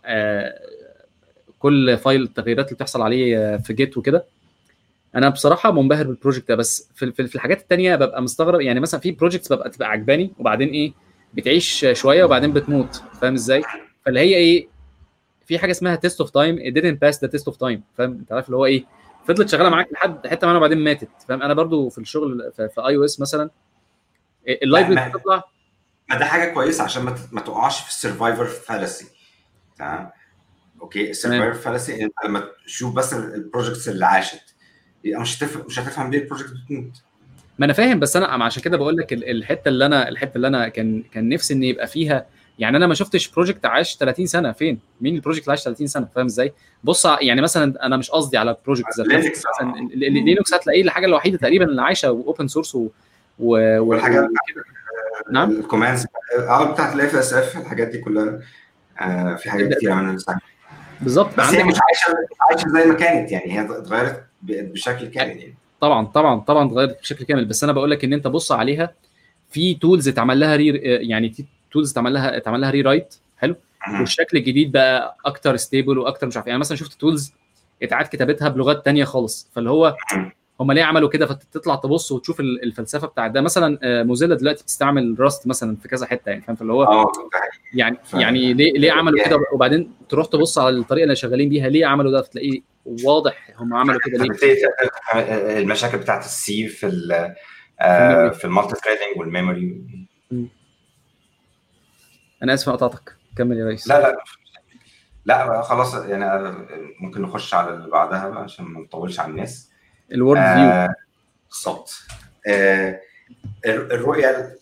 كل فايل التغييرات اللي بتحصل عليه في جيت وكده انا بصراحه منبهر بالبروجكت ده بس في في الحاجات التانية ببقى مستغرب يعني مثلا في بروجكتس ببقى تبقى عجباني وبعدين ايه بتعيش شويه وبعدين بتموت فاهم ازاي فاللي هي ايه في حاجه اسمها تيست اوف تايم it didn't pass the test of time فاهم انت عارف اللي هو ايه فضلت شغاله معاك لحد حته معينه وبعدين ماتت فاهم انا برضو في الشغل في اي او اس مثلا اللايبرري بتطلع ما ده حاجه كويسه عشان ما تقعش في السرفايفر فالسي تمام اوكي السرفايفر فالسي انت لما تشوف بس البروجكتس اللي عاشت مش هتفهم مش هتفهم ليه البروجكت بتموت ما انا فاهم بس انا عشان كده بقول لك الحته اللي انا الحته اللي انا كان كان نفسي ان يبقى فيها يعني انا ما شفتش بروجكت عاش 30 سنه فين مين البروجكت اللي عاش 30 سنه فاهم ازاي بص يعني مثلا انا مش قصدي على البروجكت ذات مثلا لينكس هتلاقيه الحاجه الوحيده تقريبا اللي عايشه اوبن سورس و... و... والحاجات نعم الكوماندز اه بتاعت الاف اس اف الحاجات دي كلها آه في حاجات كتير منها بالظبط بس هي مش عايشه عايشه زي ما كانت يعني هي اتغيرت بشكل كامل يعني طبعا طبعا طبعا اتغيرت بشكل كامل بس انا بقول لك ان انت بص عليها في تولز اتعمل لها ري يعني في تولز اتعمل لها اتعمل لها ري رايت حلو والشكل الجديد بقى اكتر ستيبل واكتر مش عارف يعني مثلا شفت تولز اتعاد كتابتها بلغات تانية خالص فاللي هو هم ليه عملوا كده فتطلع تبص وتشوف الفلسفه بتاعت ده مثلا موزيلا دلوقتي بتستعمل راست مثلا في كذا حته يعني فاهم فاللي هو يعني يعني ليه ليه عملوا كده وبعدين تروح تبص على الطريقه اللي شغالين بيها ليه عملوا ده فتلاقيه واضح هم عملوا كده ليه المشاكل بتاعت السي في ال في المالتي ثريدنج والميموري انا اسف قطعتك كمل يا ريس لا لا لا خلاص يعني ممكن نخش على اللي بعدها بقى عشان ما نطولش على الناس الورد فيو آه بالظبط آه الرؤيه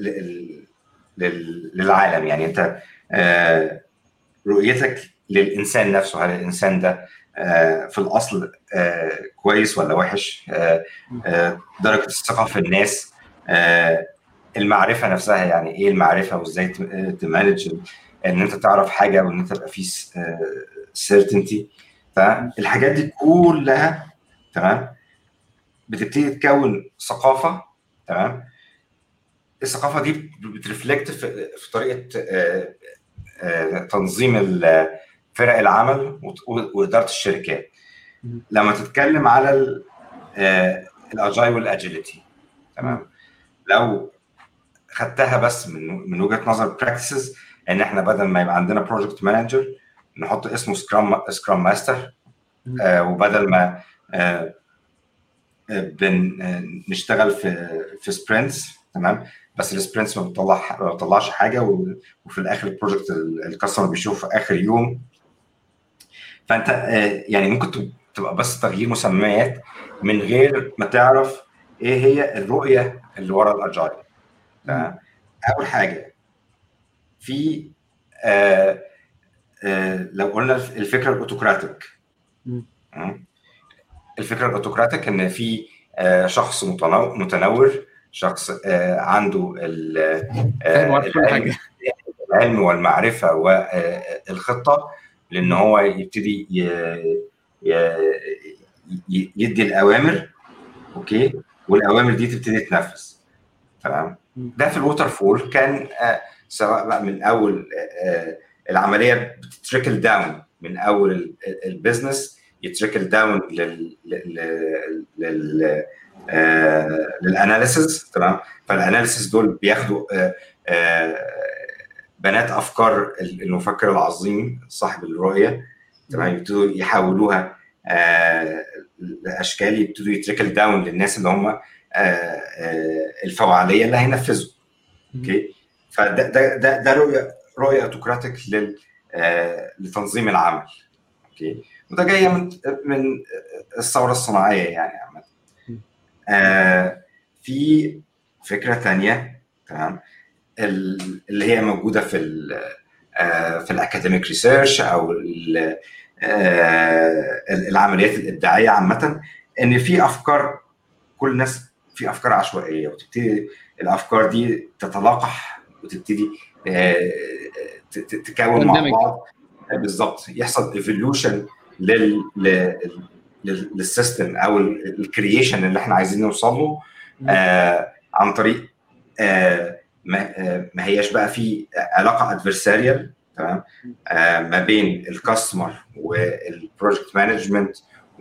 للعالم يعني انت آه رؤيتك للانسان نفسه هل الانسان ده آه في الاصل آه كويس ولا وحش آه آه درجه الثقه في الناس آه المعرفه نفسها يعني ايه المعرفه وازاي تمانج ان انت تعرف حاجه وان انت تبقى في سيرتينتي فالحاجات دي كلها تمام بتبتدي تكون ثقافه تمام الثقافه دي بترفلكت في, في طريقه آآ آآ تنظيم فرق العمل واداره الشركات لما تتكلم على الاجاي والاجيلتي تمام لو خدتها بس من من وجهه نظر براكتسز ان احنا بدل ما يبقى عندنا بروجكت مانجر نحط اسمه سكرام سكرام ماستر آه وبدل ما آه بنشتغل في في سبرنتس تمام بس السبرنتس ما بتطلع ما بتطلعش حاجه وفي الاخر البروجكت الكاستمر بيشوف في اخر يوم فانت آه يعني ممكن تبقى بس تغيير مسميات من غير ما تعرف ايه هي الرؤيه اللي ورا الاجايل اول حاجه في آه آه، لو قلنا الفكره الاوتوكراتيك الفكره الاوتوكراتيك ان في آه، شخص متنور شخص آه، عنده العلم والمعرفه والخطه لان هو يبتدي يدي الاوامر اوكي والاوامر دي تبتدي تنفذ تمام ده في الووتر فول كان سواء بقى من اول العمليه بتتريكل داون من اول البيزنس يتريكل داون لل لل للاناليسز تمام فالاناليسز دول بياخدوا بنات افكار المفكر العظيم صاحب الرؤيه تمام يبتدوا يحولوها لاشكال يبتدوا يتريكل داون للناس اللي هم الفعاليه اللي هينفذوا اوكي فده ده ده, ده رؤيه رؤيه اوتوكراتيك لل لتنظيم العمل اوكي وده جايه من من الثوره الصناعيه يعني عامه آه في فكره ثانيه تمام اللي هي موجوده في ال في الاكاديميك ريسيرش او العمليات الابداعيه عامه ان في افكار كل الناس في افكار عشوائيه وتبتدي الافكار دي تتلاقح وتبتدي تكون مع بعض بالظبط يحصل ايفولوشن لل للسيستم او الكرييشن اللي احنا عايزين نوصل له آه عن طريق آه ما, آه ما هياش بقى في علاقه ادفرساريال تمام آه ما بين الكاستمر والبروجكت مانجمنت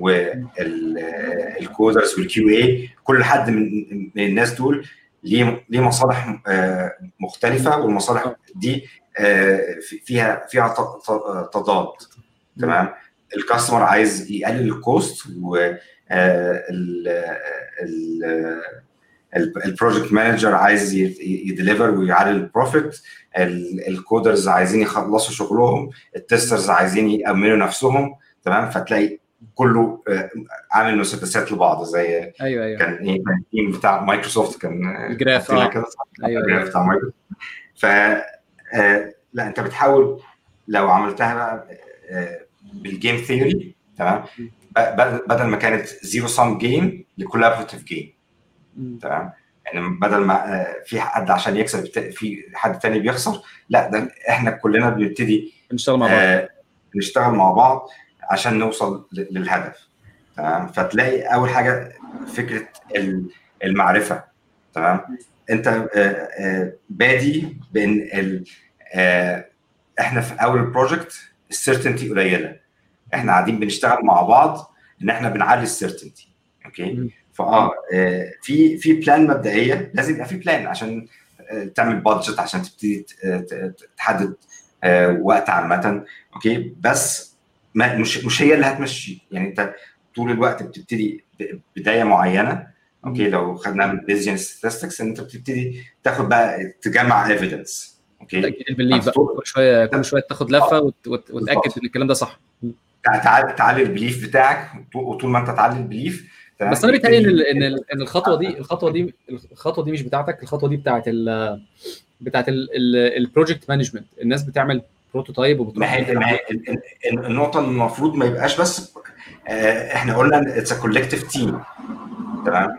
والكودرز والكيو اي كل حد من, من الناس دول ليه ليه مصالح آه مختلفه والمصالح دي آه فيها فيها تضاد تمام الكاستمر عايز يقلل الكوست و البروجكت مانجر عايز يديليفر ويعلي البروفيت الكودرز عايزين يخلصوا شغلهم التسترز عايزين يامنوا نفسهم تمام فتلاقي كله عامل مسدسات لبعض زي ايوه ايوه كان ايه التيم بتاع مايكروسوفت كان الجراف اه ايوه الجراف بتاع مايكروسوفت ف لا انت بتحاول لو عملتها بقى بالجيم ثيوري تمام بدل ما كانت زيرو سام جيم لكولابوريتيف جيم تمام يعني بدل ما في حد عشان يكسب في حد تاني بيخسر لا ده احنا كلنا بنبتدي نشتغل مع بعض آه نشتغل مع بعض عشان نوصل للهدف تمام فتلاقي اول حاجه فكره المعرفه تمام انت آه آه بادي بان ال احنا في اول البروجكت السيرتينتي قليله احنا قاعدين بنشتغل مع بعض ان احنا بنعلي السيرتينتي اوكي فاه في في بلان مبدئيه لازم يبقى في بلان عشان تعمل بادجت عشان تبتدي تحدد وقت عامه اوكي بس ما مش مش هي اللي هتمشي يعني انت طول الوقت بتبتدي بدايه معينه اوكي لو خدنا من بيزيان ستاتستكس ان انت بتبتدي تاخد بقى تجمع ايفيدنس اوكي تاكيد البليف بقى كل شويه كل شويه تاخد لفه وتاكد ان الكلام ده صح تعالي تعالي البليف بتاعك وطول ما انت تعلي البليف بس انا بيتهيألي ان ان ان الخطوه دي الخطوه دي الخطوه دي مش بتاعتك الخطوه دي بتاعت ال بتاعت البروجكت مانجمنت الناس بتعمل بروتوتايب وبتروح ما هي, ما هي النقطه اللي المفروض ما يبقاش بس احنا قلنا اتس ا كولكتيف تيم تمام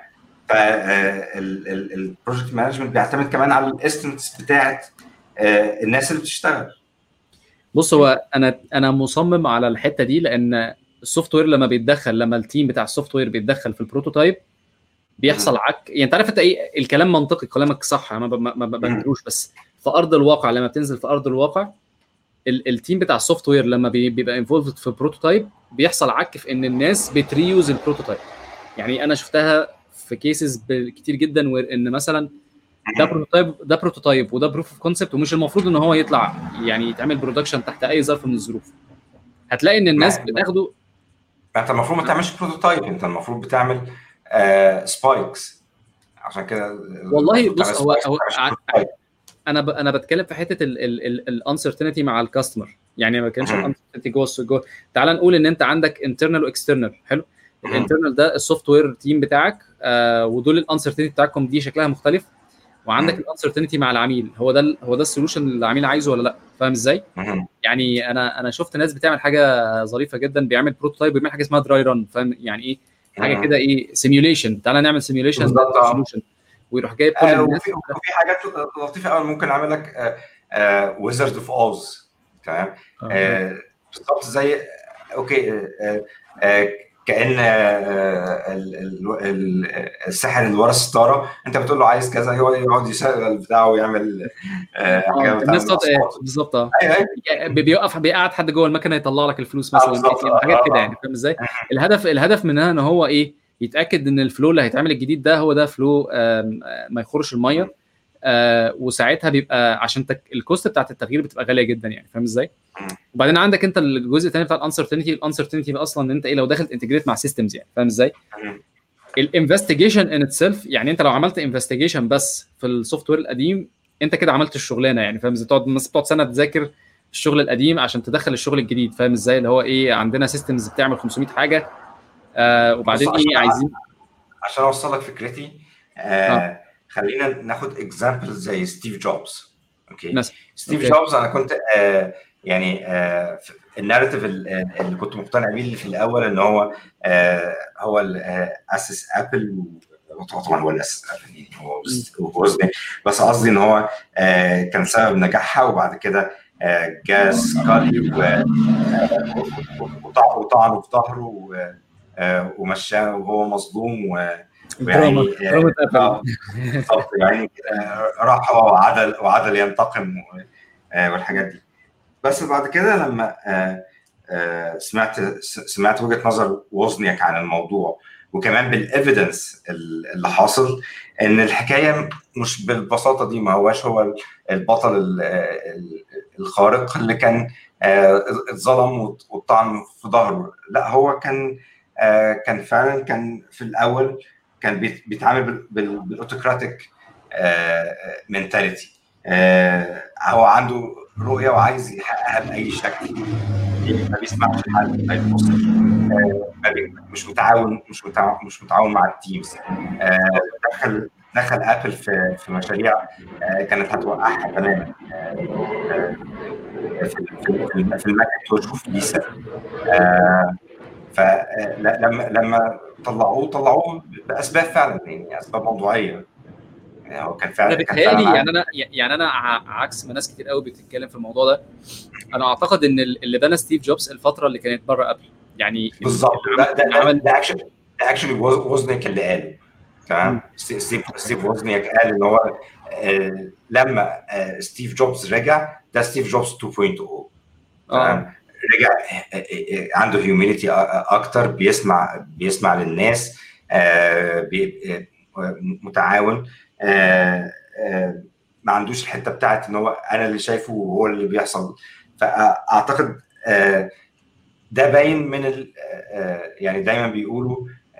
فالبروجكت مانجمنت بيعتمد كمان على الاستيمتس بتاعت الناس اللي بتشتغل بص هو انا انا مصمم على الحته دي لان السوفت وير لما بيتدخل لما التيم بتاع السوفت وير بيتدخل في البروتوتايب بيحصل عك يعني انت عارف انت ايه الكلام منطقي كلامك صح انا ما بنكروش بس في ارض الواقع لما بتنزل في ارض الواقع التيم بتاع السوفت وير لما بيبقى انفولفد في بروتوتايب بيحصل عك في ان الناس بتريوز البروتوتايب يعني انا شفتها في كيسز كتير جدا وان مثلا ده بروتوتايب ده بروتوتايب وده بروف اوف كونسبت ومش المفروض ان هو يطلع يعني يتعمل برودكشن تحت اي ظرف من الظروف هتلاقي ان الناس بتاخده انت المفروض ما تعملش بروتوتايب انت المفروض بتعمل آه سبايكس عشان كده والله بص هو, هو انا ب... انا بتكلم في حته الانسرتينتي مع الكاستمر يعني ما كانش الانسرتينتي جوه جوه تعال نقول ان انت عندك انترنال واكسترنال حلو الانترنال ده السوفت وير تيم بتاعك آه ودول الانسرتينتي بتاعكم دي شكلها مختلف وعندك الانسرتينتي مع العميل هو ده هو ده السولوشن اللي العميل عايزه ولا لا فاهم ازاي يعني انا انا شفت ناس بتعمل حاجه ظريفه جدا بيعمل بروتوتايب بيعمل حاجه اسمها دراي ران فاهم يعني ايه حاجه كده ايه سيميوليشن تعالى نعمل سيميوليشن سولوشن ويروح جايب كل آه الناس وفي, وفي حاجات لطيفه قوي ممكن اعمل لك ويزرد اوف اوز تمام آه، بالظبط زي اوكي آه، آه، كان آه، ال- ال- ال- الساحر اللي ورا الستاره انت بتقول له عايز كذا هو يقعد يشغل بتاعه ويعمل آه، اه حاجات بتاع الناس تقعد ايه المواصلات. بالظبط اه ايوه ايوه يعني بي- بيوقف بيقعد حد جوه المكنه يطلع لك الفلوس آه، مثلا بالظبط. ATM، حاجات كده آه، آه. يعني فاهم ازاي الهدف الهدف منها ان هو ايه يتاكد ان الفلو اللي هيتعمل الجديد ده هو ده فلو آم، آه، ما يخرش الميه آه، وساعتها بيبقى عشان تك... الكوست بتاعت التغيير بتبقى غاليه جدا يعني فاهم ازاي؟ مم. وبعدين عندك انت الجزء الثاني بتاع الانسرتينتي الانسرتينتي ده اصلا ان انت ايه لو داخل انتجريت مع سيستمز يعني فاهم ازاي؟ مم. الانفستيجيشن ان اتسيلف يعني انت لو عملت انفستيجيشن بس في السوفت وير القديم انت كده عملت الشغلانه يعني فاهم ازاي تقعد مثلا تقعد سنه تذاكر الشغل القديم عشان تدخل الشغل الجديد فاهم ازاي اللي هو ايه عندنا سيستمز بتعمل 500 حاجه آه وبعدين بص، ايه عشان- عايزين عشان اوصل لك فكرتي آه خلينا ناخد اكزامبل زي ستيف جوبز اوكي مثلا ستيف أوكي. جوبز انا كنت آه يعني آه في- الناريتيف ال- اللي كنت مقتنع بيه اللي في الاول ان هو آه هو اللي آه اسس ابل طبعا هو اللي اسس ابل يعني هو هو وزني بس قصدي ان هو آه كان سبب نجاحها وبعد كده آه جاء سكالي و- آه، وطع- وطعنه في ظهره و- آه، ومشاه وهو مظلوم و دراما ويعني دراما آه، ابل بالظبط يعني آه، راح هو وعدل وعدل ينتقم و- آه، والحاجات دي بس بعد كده لما آه، آه، سمعت س- سمعت وجهه نظر وزنيك عن الموضوع وكمان بالايفيدنس اللي حاصل ان الحكايه مش بالبساطه دي ما هواش هو البطل ال- ال- الخارق اللي كان آه، اتظلم وات- واتطعن في ظهره لا هو كان آه، كان فعلا كان في الاول كان بيت- بيتعامل بال- بال- بالاوتوكراتيك منتاليتي هو عنده رؤيه وعايز يحققها باي شكل ما بيسمعش لحد ما يبصش آه، ما بي- مش متعاون مش متعاون مش متعاون مع التيمز آه، دخل دخل ابل في في مشاريع آه، كانت هتوقعها تماما آه، آه، في في- في- في الماكنتوش وفي ليسا فلما لما طلعوه طلعوه باسباب فعلا يعني اسباب موضوعيه يعني هو كان فعلا انا كان بيتهيألي فعلا يعني انا يعني انا ع- عكس ما ناس كتير قوي بتتكلم في الموضوع ده انا اعتقد ان ال- اللي بنى ستيف جوبز الفتره اللي كانت بره ابل يعني بالظبط اللي ده عمل- ده اللي ده عمل ده اكشن ده اكشلي وزنيك اللي قاله تمام ستيف ستيف- ستيف وزنيك قال ان هو آه، لما آه، ستيف جوبز رجع ده ستيف جوبز 2.0 تمام رجع آه، آه، آه، عنده هيومينيتي اكتر بيسمع بيسمع للناس آه، بي- آه، متعاون آه، آه، ما عندوش الحته بتاعت ان هو انا اللي شايفه وهو اللي بيحصل فاعتقد آه، ده باين من ال آه، يعني دايما بيقولوا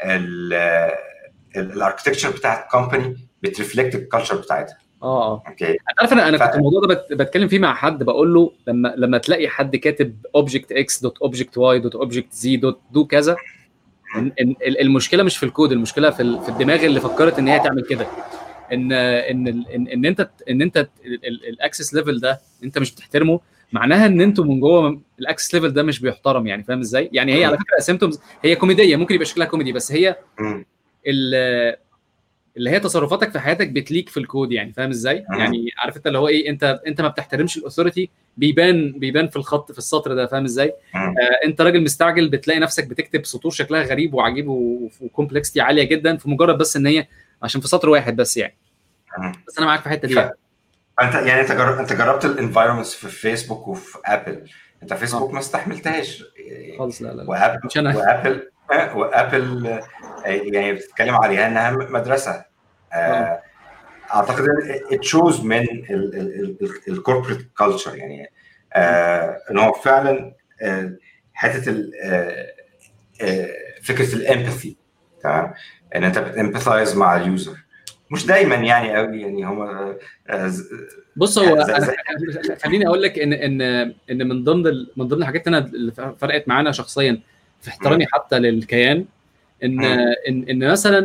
الاركتكتشر بتاعت الكومباني بترفلكت الكالتشر بتاعتها اه اه اوكي عارف انا انا ف- كنت الموضوع ده بت- بتكلم فيه مع حد بقول له لما لما تلاقي حد كاتب اوبجكت اكس دوت اوبجكت واي دوت اوبجكت زي دوت دو كذا إن إن ال- المشكله مش في الكود المشكله في ال- في الدماغ اللي فكرت ان هي تعمل كده ان ان ال- ان, إن انت ان انت الاكسس ليفل ده انت مش بتحترمه معناها ان انتوا من جوه الاكسس ليفل ده مش بيحترم يعني فاهم ازاي؟ يعني هي على فكره سيمتومز هي كوميديه ممكن يبقى شكلها كوميدي بس هي مم. ال- اللي هي تصرفاتك في حياتك بتليك في الكود يعني فاهم ازاي؟ مم. يعني عارف انت اللي هو ايه انت انت ما بتحترمش الاثوريتي بيبان بيبان في الخط في السطر ده فاهم ازاي؟ مم. آه انت راجل مستعجل بتلاقي نفسك بتكتب سطور شكلها غريب وعجيب وكومبلكستي عاليه جدا في مجرد بس ان هي عشان في سطر واحد بس يعني مم. بس انا معاك في الحته دي ف- يعني. انت يعني انت جربت انت جربت الانفايرمنتس في فيسبوك وفي ابل انت فيسبوك ما استحملتش خالص لا لا, لا. وابل مش انا وابل آه، وابل آه، يعني بتتكلم عليها انها مدرسه آه، اعتقد ات شوز من الكوربريت كلتشر يعني آه، ان هو فعلا آه، حته ال- آه، آه، فكره الامباثي تمام ان انت بتمباثايز مع اليوزر مش دايما يعني قوي يعني هم بص هو زي- انا زي- خليني اقول لك ان ان ان من ضمن ال- من ضمن الحاجات اللي انا اللي فرقت معانا شخصيا في احترامي حتى للكيان ان مم. ان ان مثلا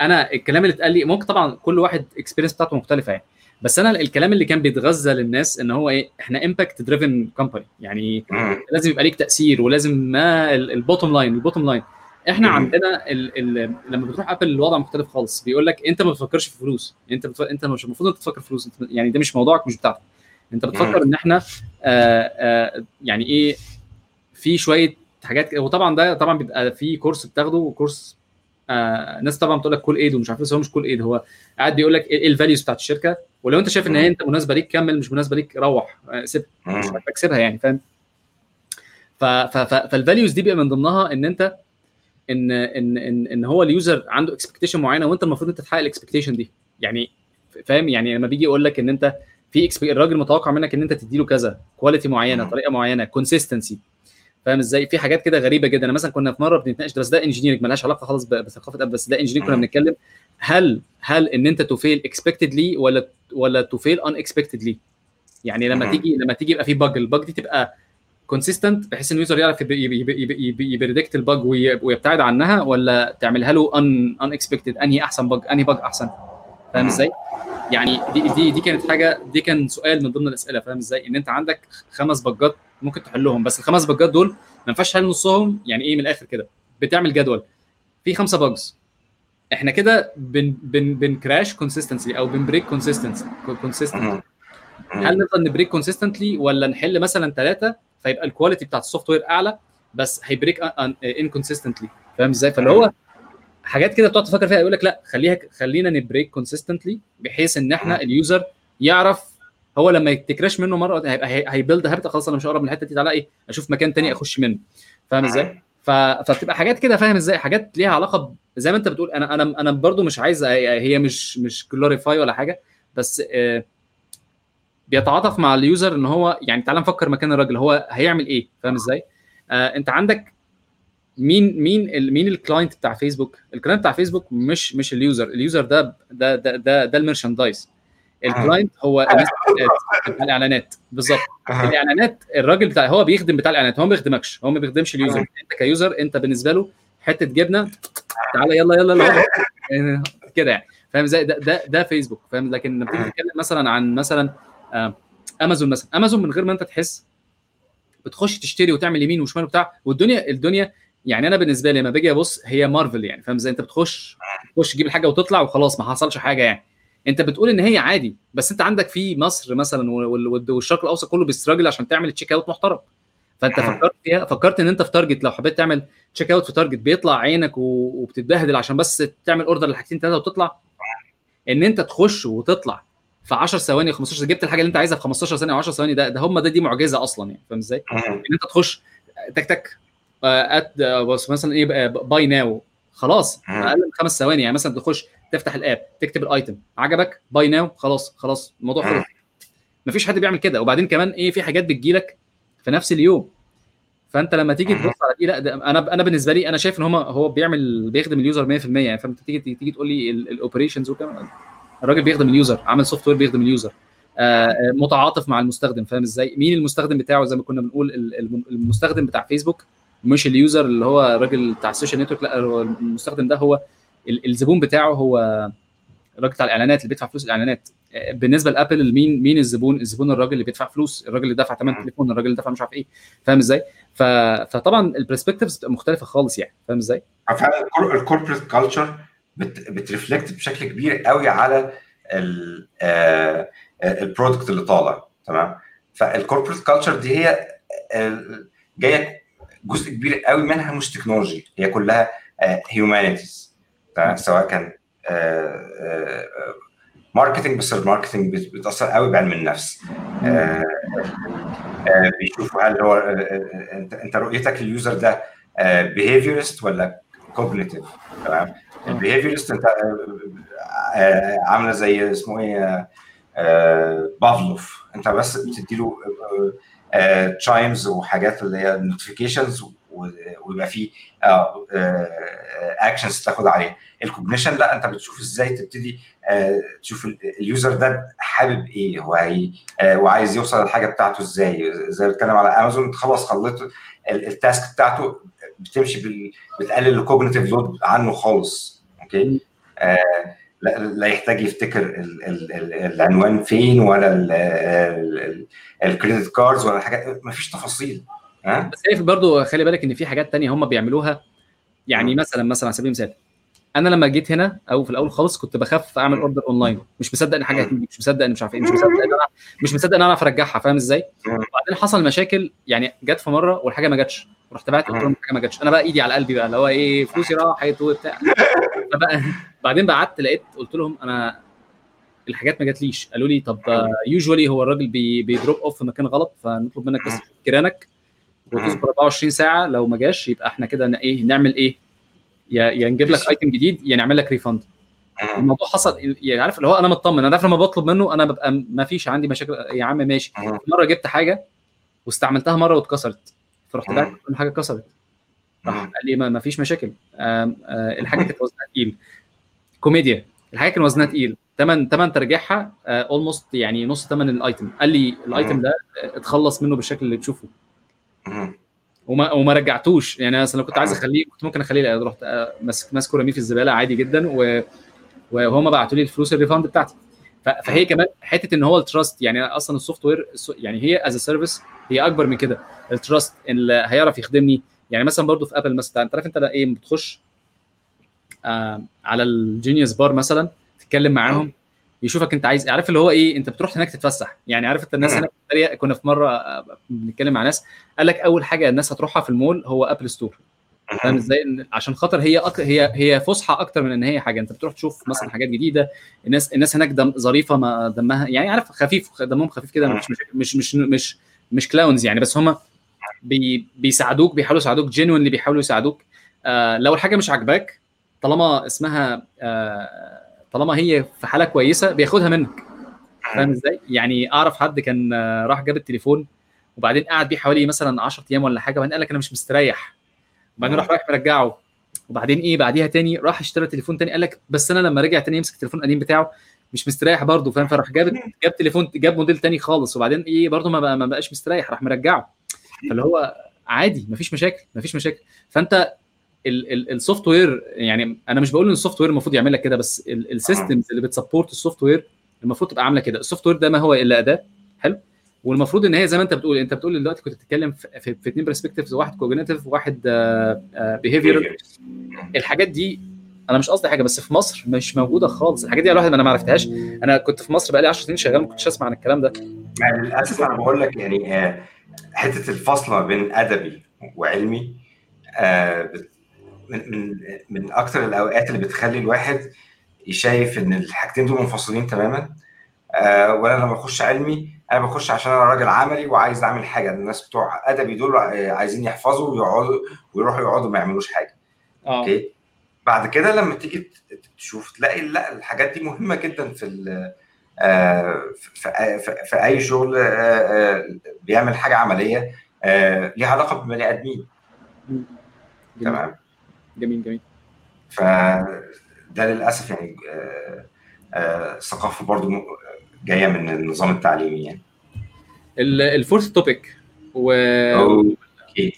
انا الكلام اللي اتقال لي ممكن طبعا كل واحد اكسبيرينس بتاعته مختلفه يعني بس انا الكلام اللي كان بيتغذى للناس ان هو ايه احنا امباكت دريفن كومباني يعني مم. لازم يبقى ليك تاثير ولازم ما البوتوم لاين البوتوم لاين احنا مم. عندنا ال ال لما بتروح ابل الوضع مختلف خالص بيقول لك انت ما بتفكرش في فلوس انت بتف... انت مش المفروض انت تفكر في فلوس انت يعني ده مش موضوعك مش بتاعتك انت بتفكر ان احنا آه آه يعني ايه في شويه حاجات كده وطبعا ده طبعا بيبقى في كورس بتاخده وكورس آه ناس طبعا بتقول لك كول ايد ومش عارف ايه بس هو مش كول ايد هو قاعد بيقول لك ايه الفاليوز بتاعت الشركه ولو انت شايف ان هي انت مناسبه ليك كمل مش مناسبه ليك روح آه، سيبها مش مم. محتاج تسيبها يعني فاهم ف- ف- ف- فالفاليوز دي بيبقى من ضمنها ان انت ان ان ان, إن هو اليوزر عنده اكسبكتيشن معينه وانت المفروض انت تحقق الاكسبكتيشن دي يعني فاهم يعني لما بيجي يقول لك ان انت في expect- الراجل متوقع منك ان انت تدي له كذا كواليتي معينه مم. طريقه معينه كونسيستنسي فاهم ازاي في حاجات كده غريبه جدا انا مثلا كنا في مره بنتناقش بس ده انجينيرنج ملهاش علاقه خالص ب- بثقافه أب، بس ده انجينيرنج كنا مم. بنتكلم هل هل ان انت تفيل اكسبكتدلي ولا ولا تفيل ان اكسبكتدلي يعني لما مم. تيجي لما تيجي يبقى في بج البج دي تبقى كونسيستنت بحيث ان اليوزر يعرف يبريدكت البج ويبتعد عنها ولا تعملها له ان ان اكسبكتد انهي احسن بج انهي بج احسن فاهم مم. ازاي؟ يعني دي دي دي كانت حاجه دي كان سؤال من ضمن الاسئله فاهم ازاي؟ ان انت عندك خمس بجات ممكن تحلهم بس الخمس بجات دول ما ينفعش تحل نصهم يعني ايه من الاخر كده بتعمل جدول في خمسه بجز احنا كده بن بن بنكراش كونسيستنسي او بنبريك كونسيستنسي كونسيستنت مم. هل نفضل نبريك كونسيستنتلي ولا نحل مثلا ثلاثه فيبقى الكواليتي بتاعت السوفت وير اعلى بس هيبريك انكونسيستنتلي فاهم ازاي فاللي هو حاجات كده بتقعد تفكر فيها يقول لك لا خليها خلينا نبريك كونسيستنتلي بحيث ان احنا مم. اليوزر يعرف هو لما تكراش منه مره هيبقى هي- هيبيلد هابت خلاص انا مش هقرب من الحته دي تعالى ايه اشوف مكان تاني اخش منه فاهم ازاي؟ ف... فبتبقى حاجات كده فاهم ازاي حاجات ليها علاقه ب... زي ما انت بتقول انا انا انا برضو مش عايز هي مش مش جلوريفاي ولا حاجه بس آه، بيتعاطف مع اليوزر ان هو يعني تعالى نفكر مكان الراجل هو هيعمل ايه فاهم ازاي آه انت عندك مين مين ال مين الكلاينت بتاع فيسبوك الكلاينت بتاع فيسبوك مش مش اليوزر اليوزر ده ده ده ده, ده الميرشندايز الكلاينت هو الناس بتاع الاعلانات بالظبط الاعلانات الراجل بتاع هو بيخدم بتاع الاعلانات هو ما بيخدمكش هو ما بيخدمش اليوزر انت كيوزر انت بالنسبه له حته جبنه تعالى يلا يلا يلا يعني كده يعني فاهم ازاي ده ده ده فيسبوك فاهم لكن لما تيجي تتكلم مثلا عن مثلا آه، امازون مثلا امازون من غير ما انت تحس بتخش تشتري وتعمل يمين وشمال وبتاع والدنيا الدنيا يعني انا بالنسبه لي لما باجي ابص هي مارفل يعني فاهم ازاي انت بتخش تخش تجيب الحاجه وتطلع وخلاص ما حصلش حاجه يعني انت بتقول ان هي عادي بس انت عندك في مصر مثلا وال- وال- والشرق الاوسط كله بيستراجل عشان تعمل تشيك اوت محترم فانت مم. فكرت فيها فكرت ان انت في تارجت لو حبيت تعمل تشيك اوت في تارجت بيطلع عينك و- وبتتبهدل عشان بس تعمل اوردر لحاجتين ثلاثه وتطلع ان انت تخش وتطلع في 10 ثواني 15 جبت الحاجه اللي انت عايزها في 15 ثانيه و10 ثواني ده ده هم ده دي معجزه اصلا يعني فاهم ازاي؟ ان انت تخش تك تك آه، ات آه، بص مثلا ايه باي ناو خلاص مم. اقل من خمس ثواني يعني مثلا تخش تفتح الاب تكتب الايتم عجبك باي ناو خلاص خلاص الموضوع خلص مفيش حد بيعمل كده وبعدين كمان ايه في حاجات بتجيلك في نفس اليوم فانت لما تيجي مم. تبص على دي لا ده انا انا بالنسبه لي انا شايف ان هم هو بيعمل بيخدم اليوزر 100% يعني فانت تيجي تيجي تقول لي الاوبريشنز وكده الراجل بيخدم اليوزر عامل سوفت وير بيخدم اليوزر آه، آه، متعاطف مع المستخدم فاهم ازاي مين المستخدم بتاعه زي ما كنا بنقول ال- الم- المستخدم بتاع فيسبوك مش اليوزر اللي هو الراجل بتاع السوشيال نتورك لا هو المستخدم ده هو ال- الزبون بتاعه هو الراجل بتاع الاعلانات اللي بيدفع فلوس الاعلانات آه، بالنسبه لابل مين مين الزبون الزبون الراجل اللي بيدفع فلوس الراجل اللي دفع ثمن تليفون الراجل اللي دفع مش عارف ايه فاهم ازاي ف... فطبعا البرسبكتيفز بتبقى مختلفه خالص يعني فاهم ازاي فعلا الكوربريت كلتشر بترفلكت بشكل كبير قوي على البرودكت اللي طالع تمام فالكوربريت كلتشر دي هي آه، جايه جزء كبير قوي منها مش تكنولوجي هي كلها هيومانيتيز سواء كان ماركتنج بس الماركتنج بت- بتاثر قوي بعلم النفس آه، آه، بيشوفوا هل هو آه، آه، انت انت رؤيتك لليوزر ده بيهيفيورست ولا كوجنيتيف تمام البيهيفيورست انت آه، آه، عامله زي اسمه ايه آه، بافلوف انت بس بتدي له تشايمز وحاجات اللي هي نوتيفيكيشنز ويبقى فيه اكشنز تاخد عليها الكوجنيشن لا انت بتشوف ازاي تبتدي آه، تشوف ال- اليوزر ده حابب ايه هو هي آه، وعايز يوصل للحاجه بتاعته ازاي زي ما بتكلم على امازون انت خلاص خليته ال- التاسك بتاعته بتمشي بال... بتقلل الكوجنيتيف لود عنه خالص اوكي آه لا, لا يحتاج يفتكر ال ال ال العنوان فين ولا الكريدت كاردز ولا حاجات مفيش تفاصيل ها بس شايف برضو خلي بالك ان في حاجات تانية هم بيعملوها يعني مثلا مثلا على سبيل المثال انا لما جيت هنا او في الاول خالص كنت بخاف اعمل اوردر اونلاين مش مصدق ان حاجه هتيجي مش مصدق ان مش عارف ايه مش مصدق ان انا مش مصدق ان انا اعرف ارجعها فاهم ازاي؟ وبعدين حصل مشاكل يعني جت في مره والحاجه ما جاتش رحت بعت قلت لهم الحاجه ما جاتش انا بقى ايدي على قلبي بقى اللي هو ايه فلوسي راحت وبتاع فبقى بعدين بعت لقيت قلت لهم انا الحاجات ما جاتليش قالوا لي طب يوجوالي هو الراجل بي بيدروب اوف في مكان غلط فنطلب منك بس كيرانك وتصبر 24 ساعه لو ما جاش يبقى احنا كده ايه نعمل ايه يا يا نجيب لك ايتم جديد يا نعمل لك ريفند الموضوع حصل يعني عارف اللي هو انا مطمن انا عارف لما بطلب منه انا ببقى ما فيش عندي مشاكل يا عم ماشي مره جبت حاجه واستعملتها مره واتكسرت فرحت بعت حاجه اتكسرت راح قال لي ما فيش مشاكل آم آه الحاجه كانت وزنها تقيل كوميديا الحاجه كان وزنها تقيل ثمن ثمن ترجيعها اولموست آه يعني نص ثمن الايتم قال لي الايتم ده اتخلص منه بالشكل اللي تشوفه وما وما رجعتوش يعني انا لو كنت عايز اخليه كنت ممكن اخليه رحت ماسك ماسكه رميه في الزباله عادي جدا و وهم بعتوا لي الفلوس الريفاند بتاعتي فهي كمان حته ان هو التراست يعني اصلا السوفت وير يعني هي از سيرفيس هي اكبر من كده التراست اللي هيعرف يخدمني يعني مثلا برضو في ابل مثلا انت عارف انت ايه بتخش آه على الجينيوس بار مثلا تتكلم معاهم يشوفك انت عايز عارف اللي هو ايه انت بتروح هناك تتفسح يعني عارف انت الناس هناك كنا في مره بنتكلم مع ناس قال لك اول حاجه الناس هتروحها في المول هو ابل ستور فاهم ازاي عشان خاطر هي أك... هي هي فسحه اكتر من ان هي حاجه انت بتروح تشوف مثلا حاجات جديده الناس الناس هناك دم ظريفه ما دمها يعني عارف خفيف دمهم خفيف كده مش مش مش مش مش كلاونز يعني بس هم بي... بيساعدوك بيحاولوا يساعدوك جينوينلي بيحاولوا يساعدوك آه لو الحاجه مش عاجباك طالما اسمها آه طالما هي في حاله كويسه بياخدها منك فاهم ازاي؟ يعني اعرف حد كان راح جاب التليفون وبعدين قعد بيه حوالي مثلا 10 ايام ولا حاجه وبعدين قال لك انا مش مستريح وبعدين راح رايح مرجعه وبعدين ايه بعديها تاني راح اشترى تليفون تاني قال لك بس انا لما رجع تاني يمسك التليفون القديم بتاعه مش مستريح برضه فاهم فراح جاب جاب تليفون جاب موديل تاني خالص وبعدين ايه برضه ما, بقى ما بقاش مستريح راح مرجعه فاللي هو عادي مفيش مشاكل مفيش مشاكل فانت السوفت وير يعني انا مش بقول ان السوفت وير المفروض يعمل لك كده بس السيستمز اللي بتسبورت السوفت وير المفروض تبقى عامله كده السوفت وير ده ما هو الا اداه حلو والمفروض ان هي زي ما انت بتقول انت بتقول دلوقتي كنت بتتكلم في, في, في اثنين برسبكتيفز واحد كوجنيتيف وواحد بيهيفيرال الحاجات دي انا مش قصدي حاجه بس في مصر مش موجوده خالص الحاجات دي الواحد انا ما عرفتهاش انا كنت في مصر بقالي 10 سنين شغال ما كنتش اسمع عن الكلام ده للاسف انا بقول لك يعني حته الفصله بين ادبي وعلمي من من من اكثر الاوقات اللي بتخلي الواحد يشايف ان الحاجتين دول منفصلين تماما آه وانا لما بخش علمي انا بخش عشان انا راجل عملي وعايز اعمل حاجه الناس بتوع ادبي دول عايزين يحفظوا ويقعدوا ويروحوا يقعدوا ما يعملوش حاجه اه اوكي بعد كده لما تيجي تشوف تلاقي لا الحاجات دي مهمه جدا في آه في, في, في اي شغل آه بيعمل حاجه عمليه ليها علاقه ببني ادمين تمام جميل جميل فده للاسف يعني آه آه ثقافه برضو جايه من النظام التعليمي يعني الفورث توبيك و اوكي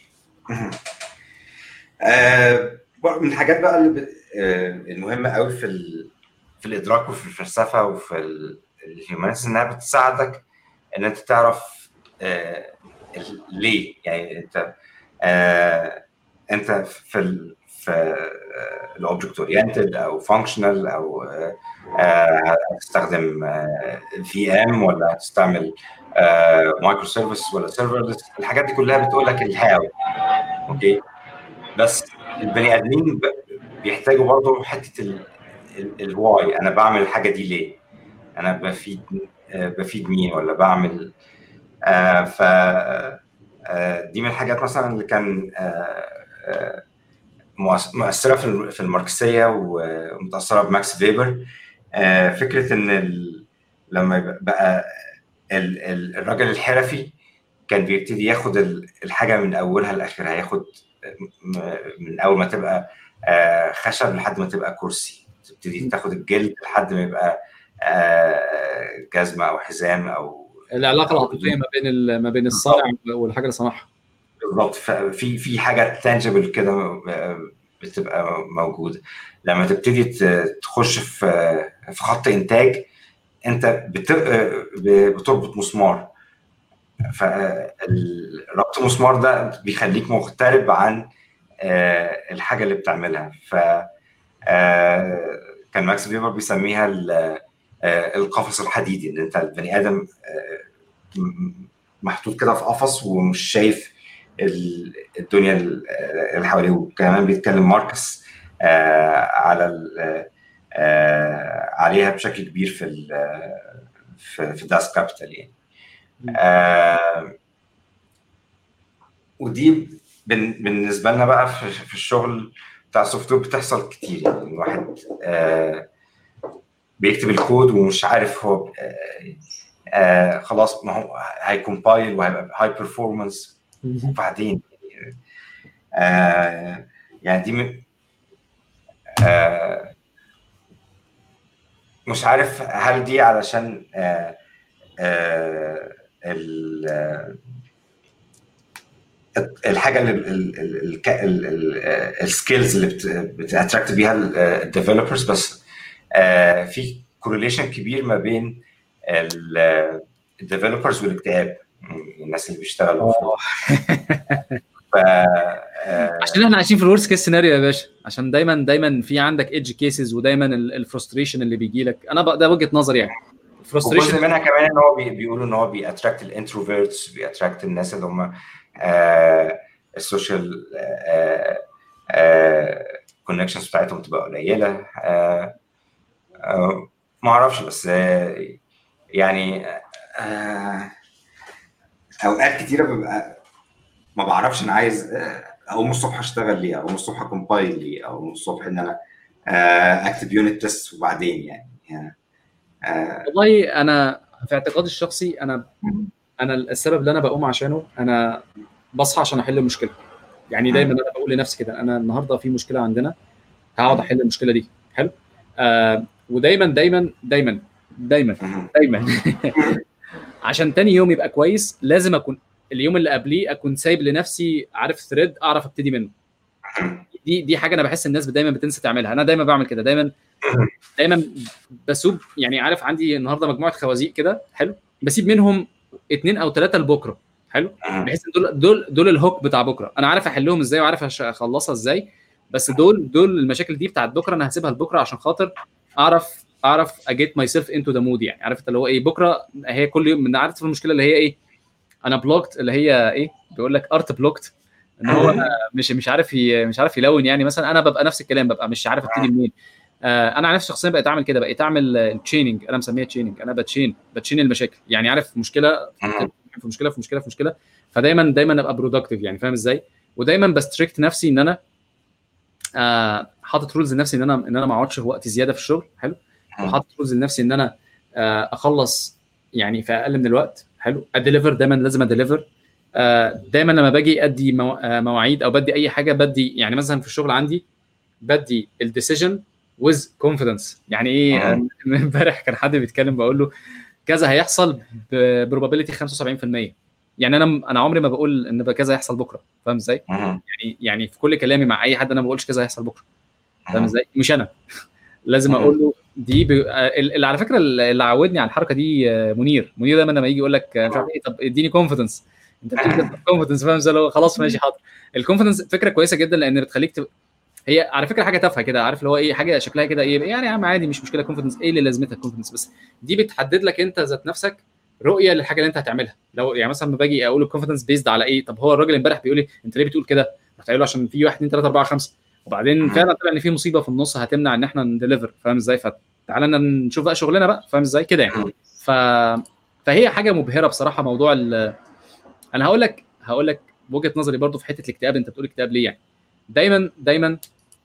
آه من الحاجات بقى اللي ب... آه المهمه قوي في ال... في الادراك وفي الفلسفه وفي الهيومانيتيز انها بتساعدك ان انت تعرف آه ليه يعني انت آه انت في ال... في الاوبجكت اورينتد او فانكشنال او هتستخدم في ام ولا هتستعمل مايكرو سيرفيس ولا سيرفرلس الحاجات دي كلها بتقول لك الهاو اوكي بس البني ادمين بيحتاجوا برضه حته الواي انا بعمل الحاجه دي ليه؟ انا بفيد بفيد مين ولا بعمل ف دي من الحاجات مثلا اللي كان مؤثره في الماركسيه ومتاثره بماكس فيبر فكره ان لما بقى الراجل الحرفي كان بيبتدي ياخد الحاجه من اولها لاخرها ياخد من اول ما تبقى خشب لحد ما تبقى كرسي تبتدي تاخد الجلد لحد ما يبقى جزمه او حزام او العلاقه العاطفيه ما بين ما بين الصانع والحاجه اللي صنعها بالظبط في في حاجه تانجبل كده بتبقى موجوده لما تبتدي تخش في في خط انتاج انت بتربط مسمار فربط المسمار ده بيخليك مغترب عن الحاجه اللي بتعملها ف كان ماكس فيبر بيسميها القفص الحديدي ان انت البني ادم محطوط كده في قفص ومش شايف الدنيا اللي حواليه وكمان بيتكلم ماركس على عليها بشكل كبير في في في داس كابيتال يعني ودي بالنسبه لنا بقى في الشغل بتاع السوفت وير بتحصل كتير يعني الواحد بيكتب الكود ومش عارف هو آه خلاص ما هو هيكمبايل وهيبقى هاي بيرفورمانس وبعدين آه يعني دي آه مش عارف هل دي علشان آه آه الحاجه اللي السكيلز اللي بتاتراكت بيها الديفلوبرز بس آه في كورليشن كبير ما بين الديفلوبرز والاكتئاب الناس اللي بيشتغلوا ف عشان احنا عايشين في الورست كيس سيناريو يا باشا عشان دايما دايما في عندك ايدج كيسز ودايما الفرستريشن اللي بيجي لك انا ده وجهه نظري يعني الفرستريشن جزء منها كمان ان هو بيقولوا ان هو بيأتراكت الانتروفيرتس بيأتراكت الناس اللي هم السوشيال كونكشنز بتاعتهم تبقى قليله آه آه ما اعرفش بس آه يعني اوقات كتيره ببقى ما بعرفش انا عايز اقوم الصبح اشتغل ليه اقوم الصبح اكمبايل ليه اقوم الصبح ان انا اكتب يونت تيست وبعدين يعني, يعني والله انا في اعتقادي الشخصي انا انا السبب اللي انا بقوم عشانه انا بصحى عشان احل المشكله يعني دايما انا بقول لنفسي كده انا النهارده في مشكله عندنا هقعد احل المشكله دي حلو آه ودايما دايما دايما دايما دايما عشان تاني يوم يبقى كويس لازم اكون اليوم اللي قبليه اكون سايب لنفسي عارف ثريد اعرف ابتدي منه دي دي حاجه انا بحس الناس دايما بتنسى تعملها انا دايما بعمل كده دايما دايما بسوب يعني عارف عندي النهارده مجموعه خوازيق كده حلو بسيب منهم اثنين او ثلاثه لبكره حلو بحيث دول دول دول الهوك بتاع بكره انا عارف احلهم ازاي وعارف اخلصها ازاي بس دول دول المشاكل دي بتاعت بكره انا هسيبها لبكره عشان خاطر اعرف اعرف اجيت ماي سيلف انتو ذا مود يعني عارف اللي هو ايه بكره هي كل يوم من عارف المشكله اللي هي ايه انا بلوكت اللي هي ايه بيقول لك ارت بلوكت ان هو مش مش عارف مش عارف يلون يعني مثلا انا ببقى نفس الكلام ببقى مش عارف ابتدي منين آه انا على نفسي شخصيا بقيت اعمل كده بقيت اعمل التشيننج انا مسميها تشيننج انا بتشين بتشين المشاكل يعني عارف مشكله في مشكله في مشكله في مشكله فدايما دايما ابقى برودكتيف يعني فاهم ازاي ودايما بستريكت نفسي ان انا آه حاطط رولز لنفسي ان انا ان انا ما اقعدش وقت زياده في الشغل حلو وحاطط رولز لنفسي ان انا آه اخلص يعني في اقل من الوقت حلو اديليفر دايما لازم اديليفر آه دايما لما باجي ادي مو... آه مواعيد او بدي اي حاجه بدي يعني مثلا في الشغل عندي بدي الديسيجن ويز كونفيدنس يعني ايه امبارح كان حد بيتكلم بقول له كذا هيحصل بروبابيلتي 75% يعني انا انا عمري ما بقول ان كذا هيحصل بكره فاهم ازاي؟ يعني يعني في كل كلامي مع اي حد انا ما بقولش كذا هيحصل بكره فاهم ازاي؟ مش انا لازم اقول له دي ب... اللي على فكره اللي عودني على الحركه دي منير منير دايما لما يجي يقول لك مش عارف ايه طب اديني كونفدنس انت بتقول كونفدنس فاهم ازاي خلاص ماشي حاضر الكونفدنس فكره كويسه جدا لان بتخليك ت... هي على فكره حاجه تافهه كده عارف اللي هو ايه حاجه شكلها كده ايه يعني يا عم عادي مش مشكله كونفدنس ايه اللي لازمتها الكونفدنس بس دي بتحدد لك انت ذات نفسك رؤيه للحاجه اللي انت هتعملها لو يعني مثلا لما باجي اقول الكونفدنس بيزد على ايه طب هو الراجل امبارح بيقول لي انت ليه بتقول كده رحت قايل له عشان في 1 2 3 4 5 وبعدين فعلا طلع ان في مصيبه في النص هتمنع ان احنا نديليفر فاهم ازاي فتعالى نشوف بقى شغلنا بقى فاهم ازاي كده يعني ف فهي حاجه مبهره بصراحه موضوع ال... انا هقول لك هقول لك وجهه نظري برضو في حته الاكتئاب انت بتقول اكتئاب ليه يعني دايما دايما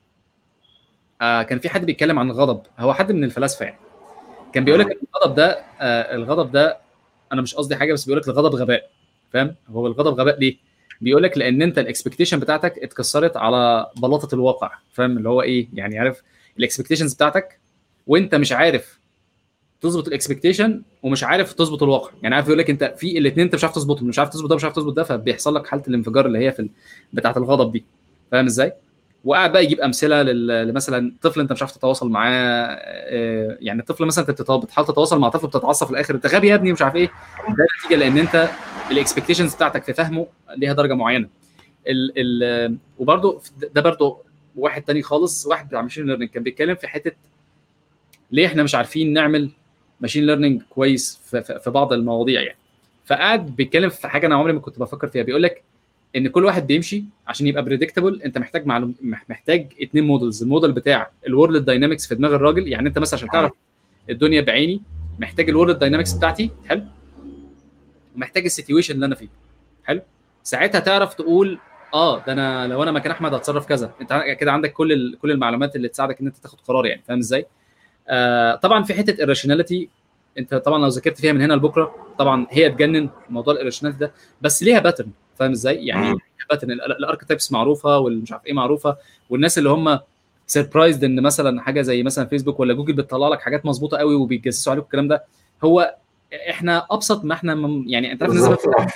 آه كان في حد بيتكلم عن الغضب هو حد من الفلاسفه يعني كان بيقول لك الغضب ده آه الغضب ده انا مش قصدي حاجه بس بيقول لك الغضب غباء فاهم هو الغضب غباء ليه بيقول لك لان انت الاكسبكتيشن بتاعتك اتكسرت على بلاطه الواقع فاهم اللي هو ايه يعني عارف الاكسبكتيشنز بتاعتك وانت مش عارف تظبط الاكسبكتيشن ومش عارف تظبط الواقع يعني عارف يقول لك انت في الاثنين انت مش عارف تظبطهم مش عارف تظبط ده مش عارف تظبط ده فبيحصل لك حاله الانفجار اللي هي في ال... بتاعه الغضب دي فاهم ازاي وقاعد بقى يجيب امثله لمثلا طفل انت مش عارف تتواصل معاه يعني الطفل مثلا انت بتحاول تتواصل مع طفل بتتعصب في الاخر انت غبي يا ابني مش عارف ايه ده نتيجه لان انت الاكسبكتيشنز بتاعتك في فهمه ليها درجه معينه ال ال وبرده ده برده واحد تاني خالص واحد بتاع ماشين ليرنينج كان بيتكلم في حته ليه احنا مش عارفين نعمل ماشين ليرنينج كويس في, في بعض المواضيع يعني فقعد بيتكلم في حاجه انا عمري ما كنت بفكر فيها بيقول لك ان كل واحد بيمشي عشان يبقى بريدكتبل انت محتاج معلوم محتاج اثنين مودلز الموديل بتاع الورلد داينامكس في دماغ الراجل يعني انت مثلا عشان تعرف الدنيا بعيني محتاج الورلد داينامكس بتاعتي حلو ومحتاج السيتويشن اللي انا فيه حلو ساعتها تعرف تقول اه ده انا لو انا مكان احمد هتصرف كذا انت كده عندك كل ال... كل المعلومات اللي تساعدك ان انت تاخد قرار يعني فاهم ازاي؟ آه طبعا في حته الراشوناليتي انت طبعا لو ذاكرت فيها من هنا لبكره طبعا هي تجنن موضوع الراشوناليتي ده بس ليها باترن فاهم ازاي؟ يعني باترن الاركتايبس معروفه والمش عارف ايه معروفه والناس اللي هم سربرايزد ان مثلا حاجه زي مثلا فيسبوك ولا جوجل بتطلع لك حاجات مظبوطه قوي وبيتجسسوا عليك الكلام ده هو احنا ابسط ما احنا مم يعني انت عارف زي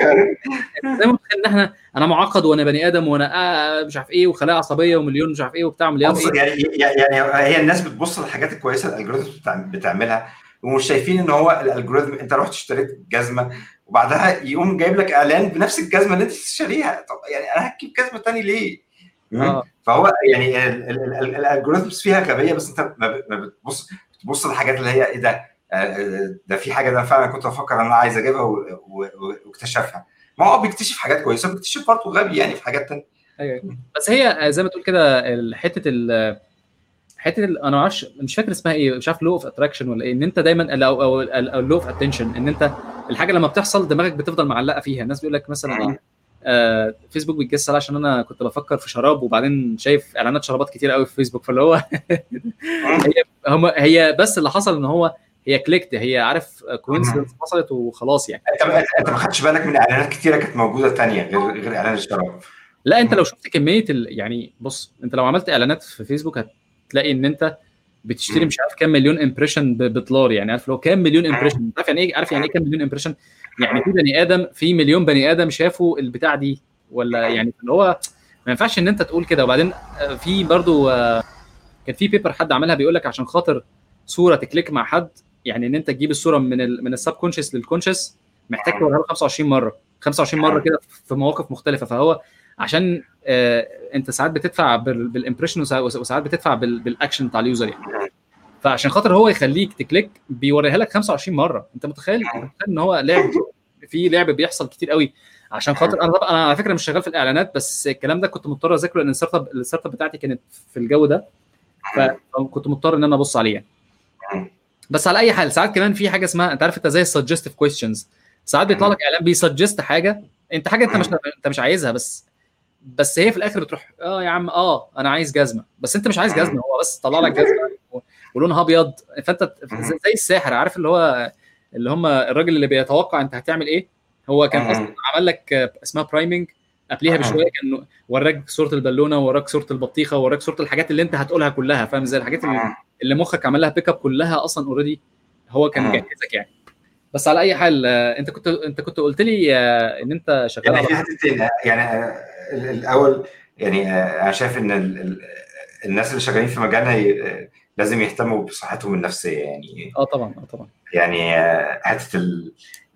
ما ان احنا انا معقد وانا بني ادم وانا آه مش عارف ايه وخلايا عصبيه ومليون مش عارف ايه وبتاع مليار إيه يعني يعني هي الناس بتبص للحاجات الكويسه الالجوريزم بتعملها ومش شايفين ان هو الالجوريزم انت رحت اشتريت جزمه وبعدها يقوم جايب لك اعلان بنفس الجزمه اللي انت تشتريها طب يعني انا هجيب جزمه ثاني ليه؟ آه. فهو يعني الالجوريزمز فيها غبيه بس انت ما بتبص بتبص للحاجات اللي هي ايه ده ده في حاجه ده فعلا كنت بفكر ان انا عايز اجيبها واكتشفها ما هو بيكتشف حاجات كويسه بيكتشف برضه غبي يعني في حاجات ثانيه ايوه بس هي زي ما تقول كده حته ال حته ال انا ما اعرفش مش فاكر اسمها ايه مش عارف لو اوف اتراكشن ولا ايه ان انت دايما او او لو اوف اتنشن ان انت الحاجه لما بتحصل دماغك بتفضل معلقه فيها الناس بيقول لك مثلا ايه آه فيسبوك بيتجس عشان انا كنت بفكر في شراب وبعدين شايف اعلانات شرابات كتير قوي في فيسبوك فاللي هو هي هم هي بس اللي حصل ان هو هي كليكت هي عارف كوينسيدنس حصلت وخلاص يعني انت انت ما خدتش بالك من اعلانات كتيره كانت موجوده ثانيه غير غير اعلان الشراب لا انت لو شفت كميه ال... يعني بص انت لو عملت اعلانات في فيسبوك هتلاقي ان انت بتشتري مش عارف كام مليون امبريشن بدولار يعني عارف لو كام مليون امبريشن عارف يعني ايه عارف يعني ايه كام مليون امبريشن يعني في بني ادم في مليون بني ادم شافوا البتاع دي ولا يعني اللي هو ما ينفعش ان انت تقول كده وبعدين في برضو كان في بيبر حد عملها بيقول لك عشان خاطر صوره تكليك مع حد يعني ان انت تجيب الصوره من ال من السب كونشس للكونشس محتاج توريها له 25 مره 25 مره كده في مواقف مختلفه فهو عشان آه انت ساعات بتدفع بالامبريشن وساعات بتدفع بالاكشن بتاع اليوزر يعني فعشان خاطر هو يخليك تكليك بيوريها لك 25 مره انت متخيل انت متخيل ان هو لعب في لعب بيحصل كتير قوي عشان خاطر انا طبعا انا على فكره مش شغال في الاعلانات بس الكلام ده كنت مضطر اذاكره لان الستارت اب الستارت اب بتاعتي كانت في الجو ده فكنت مضطر ان انا ابص عليه يعني. بس على اي حال ساعات كمان في حاجه اسمها انت عارف انت زي السجستيف كويستشنز ساعات بيطلع لك اعلان بيسجست حاجه انت حاجه انت مش انت مش عايزها بس بس هي في الاخر بتروح اه يا عم اه انا عايز جزمه بس انت مش عايز جزمه هو بس طلع لك جزمه ولونها ابيض فانت زي الساحر عارف اللي هو اللي هم الراجل اللي بيتوقع انت هتعمل ايه هو كان اصلا عمل لك اسمها برايمنج قبليها بشويه كان وراك صوره البالونه وراك صوره البطيخه وراك صوره الحاجات اللي انت هتقولها كلها فاهم ازاي الحاجات اللي, اللي مخك عمل لها بيك اب كلها اصلا اوريدي هو كان مجهزك يعني بس على اي حال انت كنت انت كنت قلت لي ان انت شغال يعني في حتتين يعني الاول يعني انا شايف ان الناس اللي شغالين في مجالنا لازم يهتموا بصحتهم النفسيه يعني اه طبعا اه طبعا يعني حته ال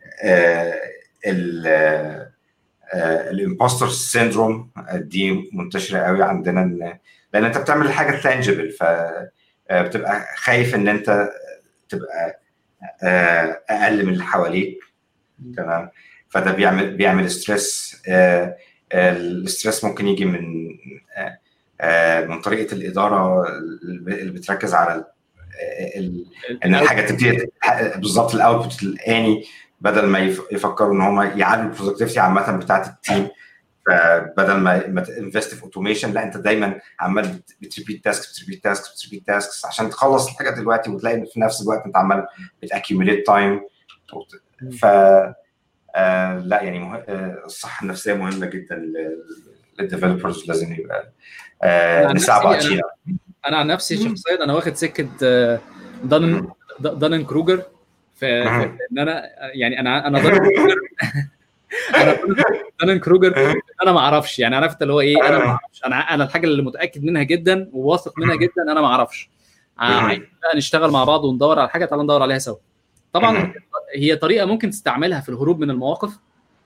ال الامبوستر سيندروم دي منتشره قوي عندنا لان انت بتعمل حاجه تانجبل فبتبقى خايف ان انت تبقى اقل من اللي حواليك تمام فده بيعمل بيعمل ستريس الستريس ممكن يجي من من طريقه الاداره اللي بتركز على ان الحاجه تبتدي بالظبط الاوتبوت الاني بدل ما يفكروا ان هم يعلوا البرودكتيفيتي عامه بتاعت التيم فبدل ما ما تنفست في اوتوميشن لا انت دايما عمال بتريبيت تاسك بتريبيت تاسك بتريبيت تاسك عشان تخلص الحاجه دلوقتي وتلاقي في نفس الوقت انت عمال بتاكيوميليت تايم ف آه لا يعني مه... آه الصحه النفسيه مهمه جدا للديفلوبرز لازم يبقى آه نساعد أنا, انا عن نفسي شخصيا انا واخد سكه آه دان دان كروجر في, في ان انا يعني انا انا دان كروجر انا دانن كروجر انا ما اعرفش يعني عرفت اللي هو ايه انا ما اعرفش انا انا الحاجه اللي متاكد منها جدا وواثق منها جدا انا ما اعرفش عايز بقى نشتغل مع بعض وندور على حاجه تعالى ندور عليها سوا طبعا هي طريقه ممكن تستعملها في الهروب من المواقف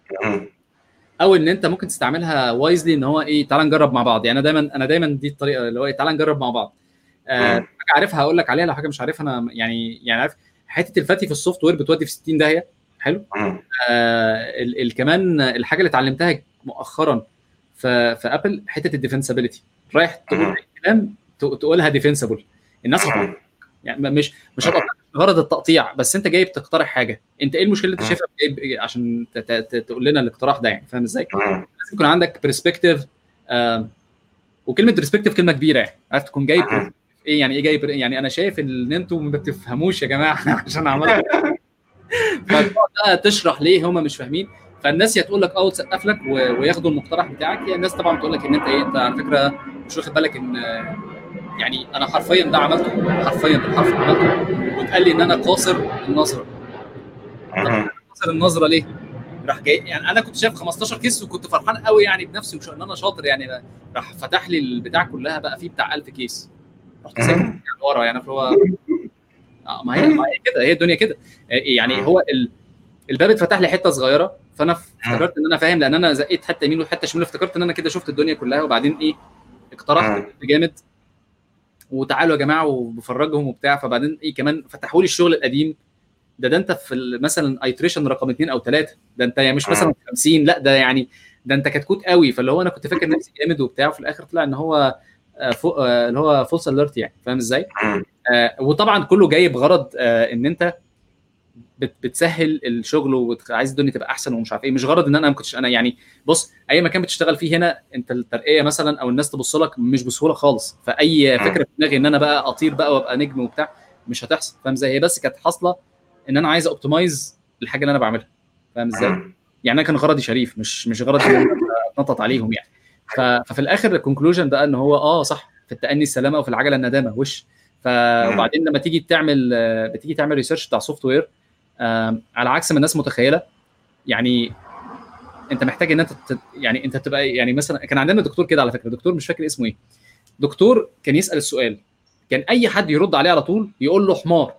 او ان انت ممكن تستعملها وايزلي ان هو ايه تعالى نجرب مع بعض يعني انا دايما انا دايما دي الطريقه اللي هو ايه تعالى نجرب مع بعض آه حاجه عارفها هقول لك عليها لو حاجه مش عارفها انا يعني يعني عارف حته الفتي في السوفت وير بتودي في 60 داهيه حلو آه ال ال كمان الحاجه اللي اتعلمتها مؤخرا في في ابل حته الديفنسابيلتي رايح تقول كلام تقولها ديفنسبل الناس هتقول يعني مش مش غرض التقطيع بس انت جاي بتقترح حاجه انت ايه المشكله اللي انت شايفها جايب عشان تقول لنا الاقتراح ده يعني فاهم ازاي؟ لازم يكون عندك برسبكتيف آه وكلمه برسبكتيف كلمه كبيره يعني عارف تكون جايب ايه يعني ايه جايب يعني انا شايف ان انتوا ما بتفهموش يا جماعه عشان عملت بقى تشرح ليه هم مش فاهمين فالناس يا تقول لك اه وتسقف لك وياخدوا المقترح بتاعك يا الناس طبعا تقول لك ان انت ايه انت على فكره مش واخد بالك ان يعني انا حرفيا ده عملته حرفيا بالحرف عملته واتقال لي ان انا قاصر النظره قاصر النظره ليه؟ راح جاي يعني انا كنت شايف 15 كيس وكنت فرحان قوي يعني بنفسي وش ان انا شاطر يعني راح فتح لي البتاع كلها بقى فيه بتاع 1000 كيس رحت ساكت ورا يعني هو آه ما هي ما هي كده هي الدنيا كده يعني هو ال... الباب اتفتح لي حته صغيره فانا افتكرت ان انا فاهم لان انا زقيت حته يمين وحته شمال افتكرت ان انا كده شفت الدنيا كلها وبعدين ايه اقترحت جامد وتعالوا يا جماعه وبفرجهم وبتاع فبعدين ايه كمان فتحوا لي الشغل القديم ده ده انت في مثلا ايتريشن رقم اثنين او ثلاثه ده انت يعني مش مثلا 50 لا ده يعني ده انت كتكوت قوي فاللي هو انا كنت فاكر نفسي جامد وبتاع وفي الاخر طلع ان هو فوق اللي هو فولس اليرت يعني فاهم ازاي؟ آه وطبعا كله جاي بغرض آه ان انت بت بتسهل الشغل وعايز الدنيا تبقى احسن ومش عارف ايه مش غرض ان انا ما كنتش انا يعني بص اي مكان بتشتغل فيه هنا انت الترقيه مثلا او الناس تبص لك مش بسهوله خالص فاي فكره في دماغي ان انا بقى اطير بقى وابقى نجم وبتاع مش هتحصل فاهم ازاي هي بس كانت حاصله ان انا عايز اوبتمايز الحاجه اللي انا بعملها فاهم ازاي يعني انا كان غرضي شريف مش مش غرضي ان انا اتنطط عليهم يعني ففي الاخر الكونكلوجن بقى ان هو اه صح في التاني السلامه وفي العجله الندامه وش فبعدين لما تيجي تعمل بتيجي تعمل ريسيرش بتاع سوفت وير على عكس ما الناس متخيله يعني انت محتاج ان انت تت... يعني انت تبقى يعني مثلا كان عندنا دكتور كده على فكره دكتور مش فاكر اسمه ايه دكتور كان يسال السؤال كان اي حد يرد عليه على طول يقول له حمار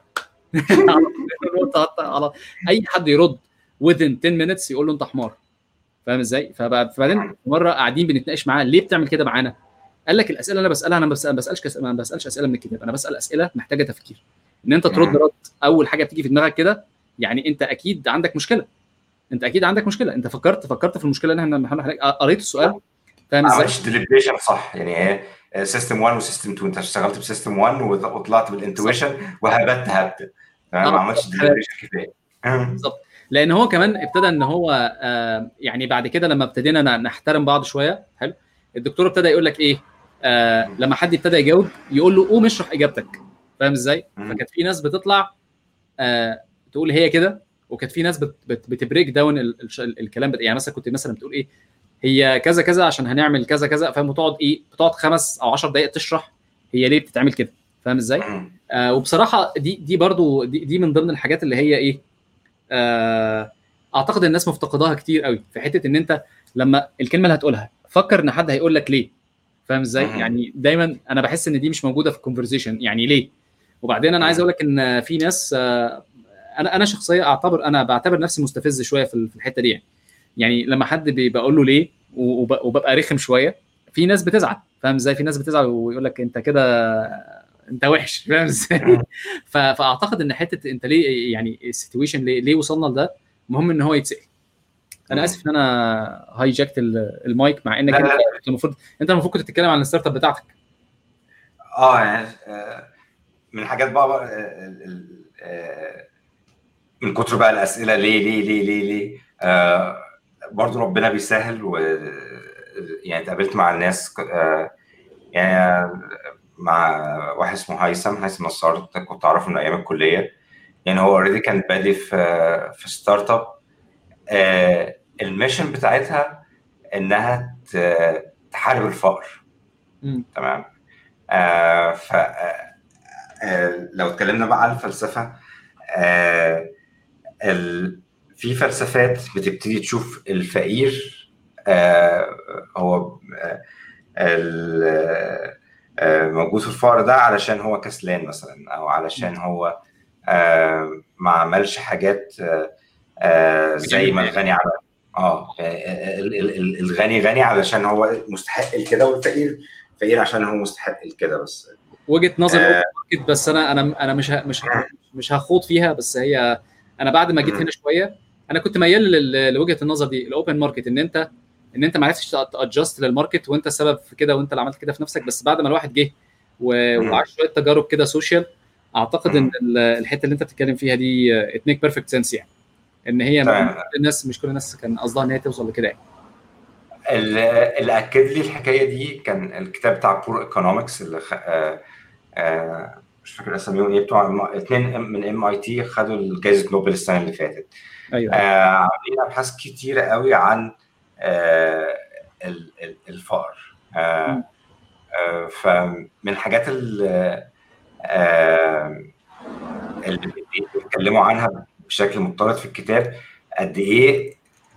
على اي حد يرد within 10 minutes يقول له انت حمار فاهم ازاي؟ فبعدين مره قاعدين بنتناقش معاه ليه بتعمل كده معانا؟ قال لك الاسئله اللي انا بسالها انا ما بسالش كس... ما بسالش اسئله من الكتاب انا بسال اسئله محتاجه تفكير ان انت ترد رد اول حاجه بتيجي في دماغك كده يعني انت اكيد عندك مشكله انت اكيد عندك مشكله انت فكرت فكرت في المشكله اللي احنا بنحاول قريت السؤال فاهم ازاي؟ عملتش ديليبريشن صح يعني هي سيستم 1 وسيستم 2 انت اشتغلت بسيستم 1 وطلعت بالانتويشن وهبت هبت ما عملتش ديليبريشن كفايه بالظبط لان هو كمان ابتدى ان هو آه يعني بعد كده لما ابتدينا نحترم بعض شويه حلو الدكتور ابتدى يقول لك ايه آه لما حد ابتدى يجاوب يقول له قوم اشرح اجابتك فاهم ازاي؟ فكانت في ناس بتطلع آه تقول هي كده وكانت في ناس بت بت بتبريك داون ال ال الكلام يعني مثلا كنت مثلا بتقول ايه هي كذا كذا عشان هنعمل كذا كذا فاهم وتقعد ايه بتقعد خمس او 10 دقائق تشرح هي ليه بتتعمل كده فاهم ازاي؟ آه وبصراحه دي دي برضو دي, دي من ضمن الحاجات اللي هي ايه آه اعتقد الناس مفتقداها كتير قوي في حته ان انت لما الكلمه اللي هتقولها فكر ان حد هيقول لك ليه فاهم ازاي؟ يعني دايما انا بحس ان دي مش موجوده في الكونفرزيشن يعني ليه؟ وبعدين انا عايز اقول لك ان في ناس آه انا انا شخصيا اعتبر انا بعتبر نفسي مستفز شويه في الحته دي يعني يعني لما حد بقول له ليه وببقى رخم شويه في ناس بتزعل فاهم ازاي في ناس بتزعل ويقول لك انت كده انت وحش فاهم ازاي فاعتقد ان حته انت ليه يعني السيتويشن ليه, ليه وصلنا لده مهم ان هو يتسال انا اسف ان انا هايجاكت المايك مع انك انت المفروض انت المفروض كنت تتكلم عن الستارت اب بتاعتك اه يعني من الحاجات بقى من كتر بقى الاسئله ليه ليه ليه ليه ليه آه برضو ربنا بيسهل و يعني اتقابلت مع الناس آه يعني مع واحد اسمه هيثم هيثم نصار كنت اعرفه من ايام الكليه يعني هو اوريدي كان بادئ في في ستارت اب آه الميشن بتاعتها انها تحارب الفقر تمام آه ف آه لو اتكلمنا بقى عن الفلسفه آه ال... في فلسفات بتبتدي تشوف الفقير آه هو آه موجود في الفقر ده علشان هو كسلان مثلا او علشان هو آه ما عملش حاجات آه زي ما الغني عمل اه الغني غني علشان هو مستحق لكده والفقير فقير عشان هو مستحق لكده بس وجهه نظر آه بس انا انا انا مش مش مش هخوض فيها بس هي انا بعد ما جيت هنا شويه انا كنت ميال لوجهه النظر دي الاوبن ماركت ان انت ان انت ما عرفتش تادجست للماركت وانت السبب في كده وانت اللي عملت كده في نفسك بس بعد ما الواحد جه وعاش شويه تجارب كده سوشيال اعتقد ان الحته اللي انت بتتكلم فيها دي ات ميك بيرفكت سنس يعني ان هي كل الناس مش كل الناس كان قصدها ان هي توصل لكده يعني اللي اكد لي الحكايه دي كان الكتاب بتاع بور ايكونومكس اللي خ... آه آه مش فاكر اساميهم ايه بتوع اثنين من ام اي تي خدوا جائزه نوبل السنه اللي فاتت ايوه آه عاملين ابحاث كتيره قوي عن آه الفقر آه آه فمن الحاجات اللي آه اللي بيتكلموا عنها بشكل مضطرد في الكتاب قد ايه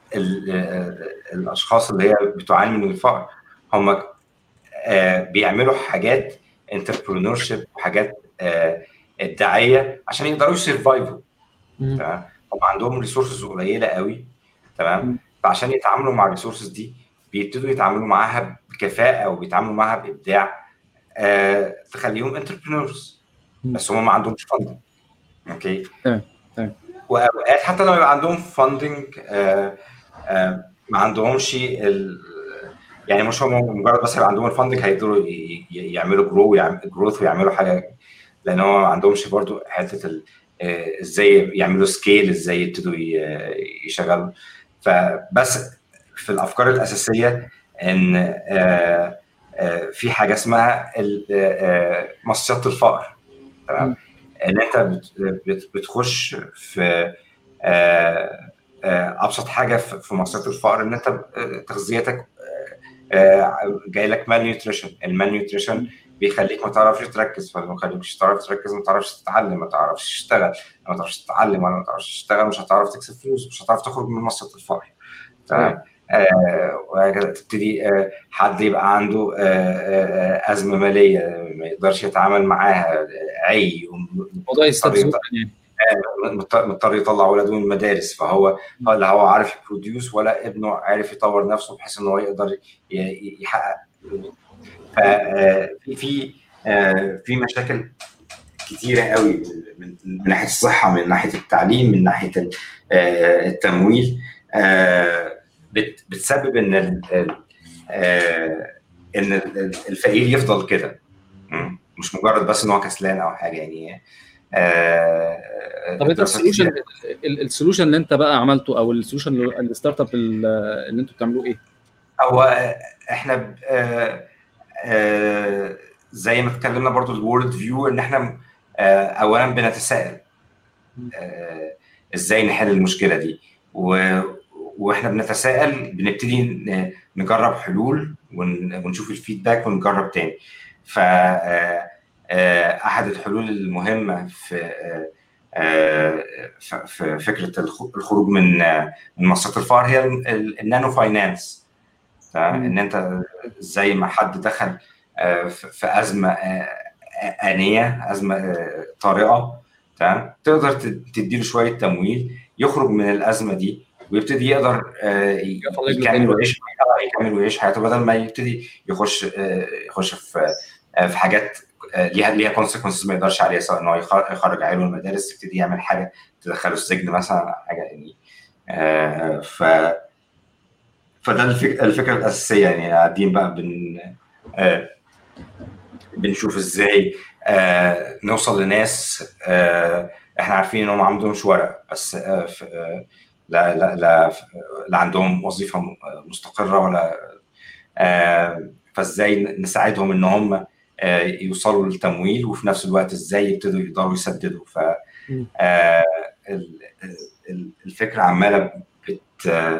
الاشخاص اللي هي بتعاني من الفقر هم آه بيعملوا حاجات انتربرونور شيب وحاجات آه الدعايه عشان يقدروا يسرفايفوا تمام هم عندهم ريسورسز قليله قوي تمام فعشان يتعاملوا مع الريسورسز دي بيبتدوا يتعاملوا معاها بكفاءه وبيتعاملوا معاها بابداع آه تخليهم انتربرونورز بس هم ما عندهمش فندنج اوكي تمام تمام واوقات حتى لما يبقى عندهم فندنج آه آه ما عندهمش ال... يعني مش هم مجرد بس يبقى عندهم الفندنج هيقدروا يعملوا جرو جروث ويعملوا حاجه لان هو ما عندهمش برضو حته ال... ازاي يعملوا سكيل ازاي يبتدوا يشغلوا فبس في الافكار الاساسيه ان آه آه في حاجه اسمها مصيده الفقر تمام ان انت بتخش في آه ابسط حاجه في مصيده الفقر ان انت تغذيتك جاي لك مال نيوتريشن المال نيوتريشن بيخليك ما تعرفش تركز فما بيخليكش تعرف تركز ما تعرفش تتعلم ما تعرفش تشتغل ما تعرفش تتعلم ولا ما تعرفش تشتغل مش هتعرف تكسب فلوس مش هتعرف تخرج من مصيده الفقر تمام آه تبتدي آه حد يبقى عنده آه آه ازمه ماليه ما يقدرش يتعامل معاها عي الموضوع يستفزوك يعني مضطر يطلع ولاده من المدارس فهو لا هو عارف يبروديوس ولا ابنه عارف يطور نفسه بحيث ان هو يقدر يحقق ففي في في مشاكل كتيره قوي من ناحيه الصحه من ناحيه التعليم من ناحيه التمويل بتسبب ان ان الفقير يفضل كده مش مجرد بس ان هو كسلان او حاجه يعني طب انت السولوشن السولوشن اللي انت بقى عملته او السولوشن الستارت اب اللي انتوا بتعملوه ايه؟ هو احنا آه آه زي ما اتكلمنا برضو الورد فيو ان احنا آه اولا بنتساءل ازاي نحل المشكله دي و واحنا بنتساءل بنبتدي نجرب حلول ونشوف الفيدباك ونجرب تاني ف احد الحلول المهمه في في فكره الخروج من من مصيده الفقر هي النانو فاينانس ان انت زي ما حد دخل في ازمه انيه ازمه طارئه تمام تقدر تديله شويه تمويل يخرج من الازمه دي ويبتدي يقدر يكمل ويعيش يكمل ويعيش حياته بدل ما يبتدي يخش يخش في في حاجات ليها ليها كونسيكونسز ما يقدرش عليها سواء ان هو يخرج عياله من المدارس يبتدي يعمل حاجه تدخله السجن مثلا حاجه يعني ف فده الفكره الاساسيه يعني قاعدين بقى بن بنشوف ازاي نوصل لناس احنا عارفين انهم ما عندهمش ورق بس لا لا لا لا عندهم وظيفه مستقره ولا فازاي نساعدهم ان هم يوصلوا للتمويل وفي نفس الوقت ازاي يبتدوا يقدروا يسددوا ف الفكره عماله بت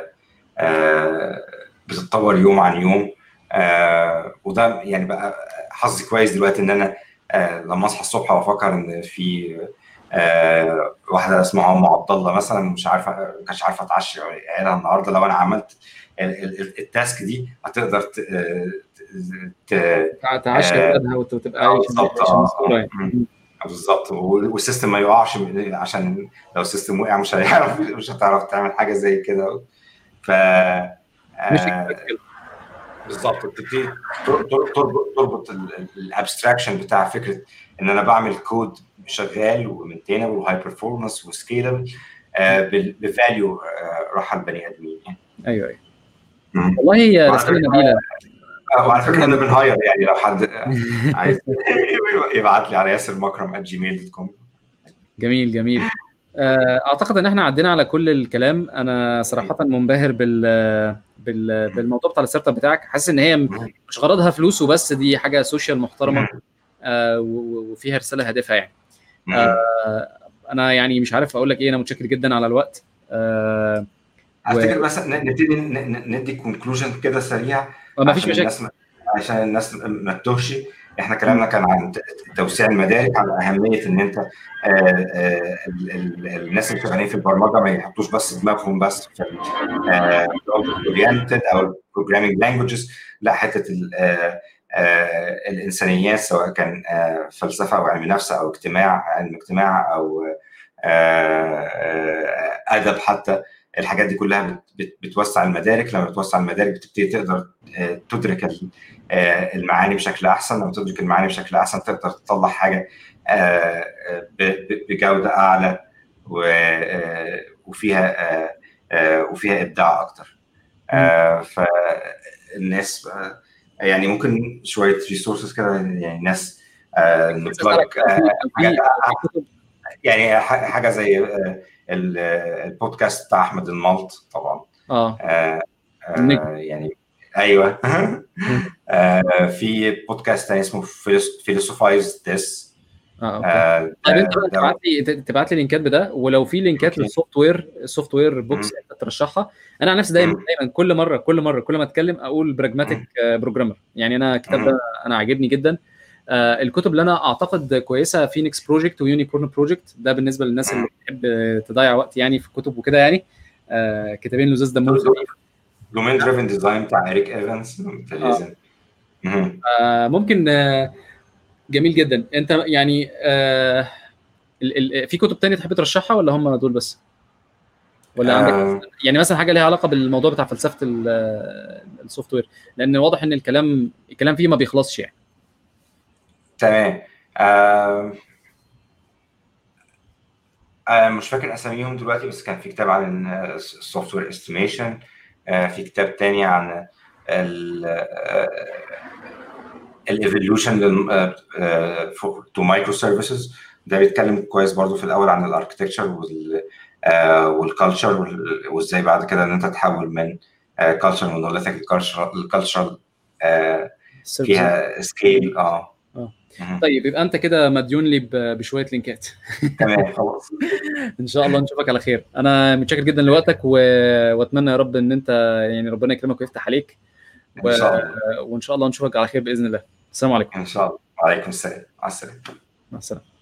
بتتطور يوم عن يوم وده يعني بقى حظي كويس دلوقتي ان انا لما اصحى الصبح وافكر ان في آه واحده اسمها ام عبد الله مثلا مش عارفه ما كانتش عارفه تعشي عيالها النهارده لو انا عملت التاسك دي هتقدر تعشي اولادها وتبقى عايشه بالظبط والسيستم ما يقعش عشان لو السيستم وقع مش هيعرف مش هتعرف تعمل حاجه زي كده ف مش بالظبط بتبتدي تربط الابستراكشن بتاع فكره ان انا بعمل كود شغال ومينتينبل وهاي برفورمانس وسكيلبل بفاليو راحه البني ادمين يعني. ايوه ايوه والله هي رساله نبيله وعلى فكره انا بنهاير يعني لو حد عايز يبعت لي على ياسر مكرم جيميل دوت كوم جميل جميل اعتقد ان احنا عدينا على كل الكلام انا صراحه منبهر بال, بال... بالموضوع بتاع الستارت اب بتاعك حاسس ان هي مش غرضها فلوس وبس دي حاجه سوشيال محترمه آه وفيها رساله هادفه يعني آه انا يعني مش عارف اقول لك ايه انا متشكر جدا على الوقت آه افتكر بس نبتدي ندي كونكلوجن كده سريع ما فيش مشاكل عشان الناس ما تتوهش احنا كلامنا كان عن توسيع المدارك على اهميه ان انت آآ آآ الناس اللي شغالين في البرمجه ما يحطوش بس دماغهم بس في اورينتد او البروجرامينج لانجوجز لا حته الانسانيات سواء كان فلسفه او علم نفس او اجتماع علم اجتماع او ادب حتى الحاجات دي كلها بتوسع المدارك لما بتوسع المدارك بتبتدي تقدر تدرك المعاني بشكل احسن لما تدرك المعاني بشكل احسن تقدر تطلع حاجه بجوده اعلى وفيها وفيها ابداع اكتر فالناس يعني ممكن شويه ريسورسز كده يعني ناس يعني حاجه زي البودكاست بتاع احمد الملط طبعا اه, آه, آه يعني ايوه آه في بودكاست تاني اسمه فيلوسوفايز ذس اه اوكي طيب انت تبعت لي تبعت لي لينكات بده ولو في لينكات للسوفت وير السوفت وير بوكس انت ترشحها انا عن نفسي دايما دايما كل مره كل مره كل ما اتكلم اقول براجماتيك بروجرامر يعني انا الكتاب ده انا عاجبني جدا آه الكتب اللي انا اعتقد كويسه فينيكس بروجكت ويونيكورن بروجكت ده بالنسبه للناس اللي بتحب تضيع وقت يعني في الكتب وكده يعني آه كتابين لزاز دمهم خفيف دومين دريفن ديزاين بتاع اريك ايفنز آه. آه ممكن آه جميل جدا انت يعني آه ال ال في كتب تانية تحب ترشحها ولا هم دول بس؟ ولا عندك آه يعني مثلا حاجه ليها علاقه بالموضوع بتاع فلسفه السوفت وير لان واضح ان الكلام الكلام فيه ما بيخلصش يعني تمام آه آه مش فاكر اساميهم دلوقتي بس كان في كتاب عن السوفت وير استيميشن في كتاب تاني عن الايفولوشن تو مايكرو سيرفيسز ده بيتكلم كويس برضو في الاول عن الاركتكتشر والكالتشر وازاي بعد كده ان انت تحول من كالتشر مونوليثيك لكالتشر فيها سكيل اه طيب يبقى انت كده مديون لي بشويه لينكات تمام خلاص ان شاء الله نشوفك على خير انا متشكر جدا لوقتك و... واتمنى يا رب ان انت يعني ربنا يكرمك ويفتح عليك و... إن شاء الله. وان شاء الله نشوفك على خير باذن الله السلام عليكم ان شاء الله وعليكم السلام مع السلامه مع السلامه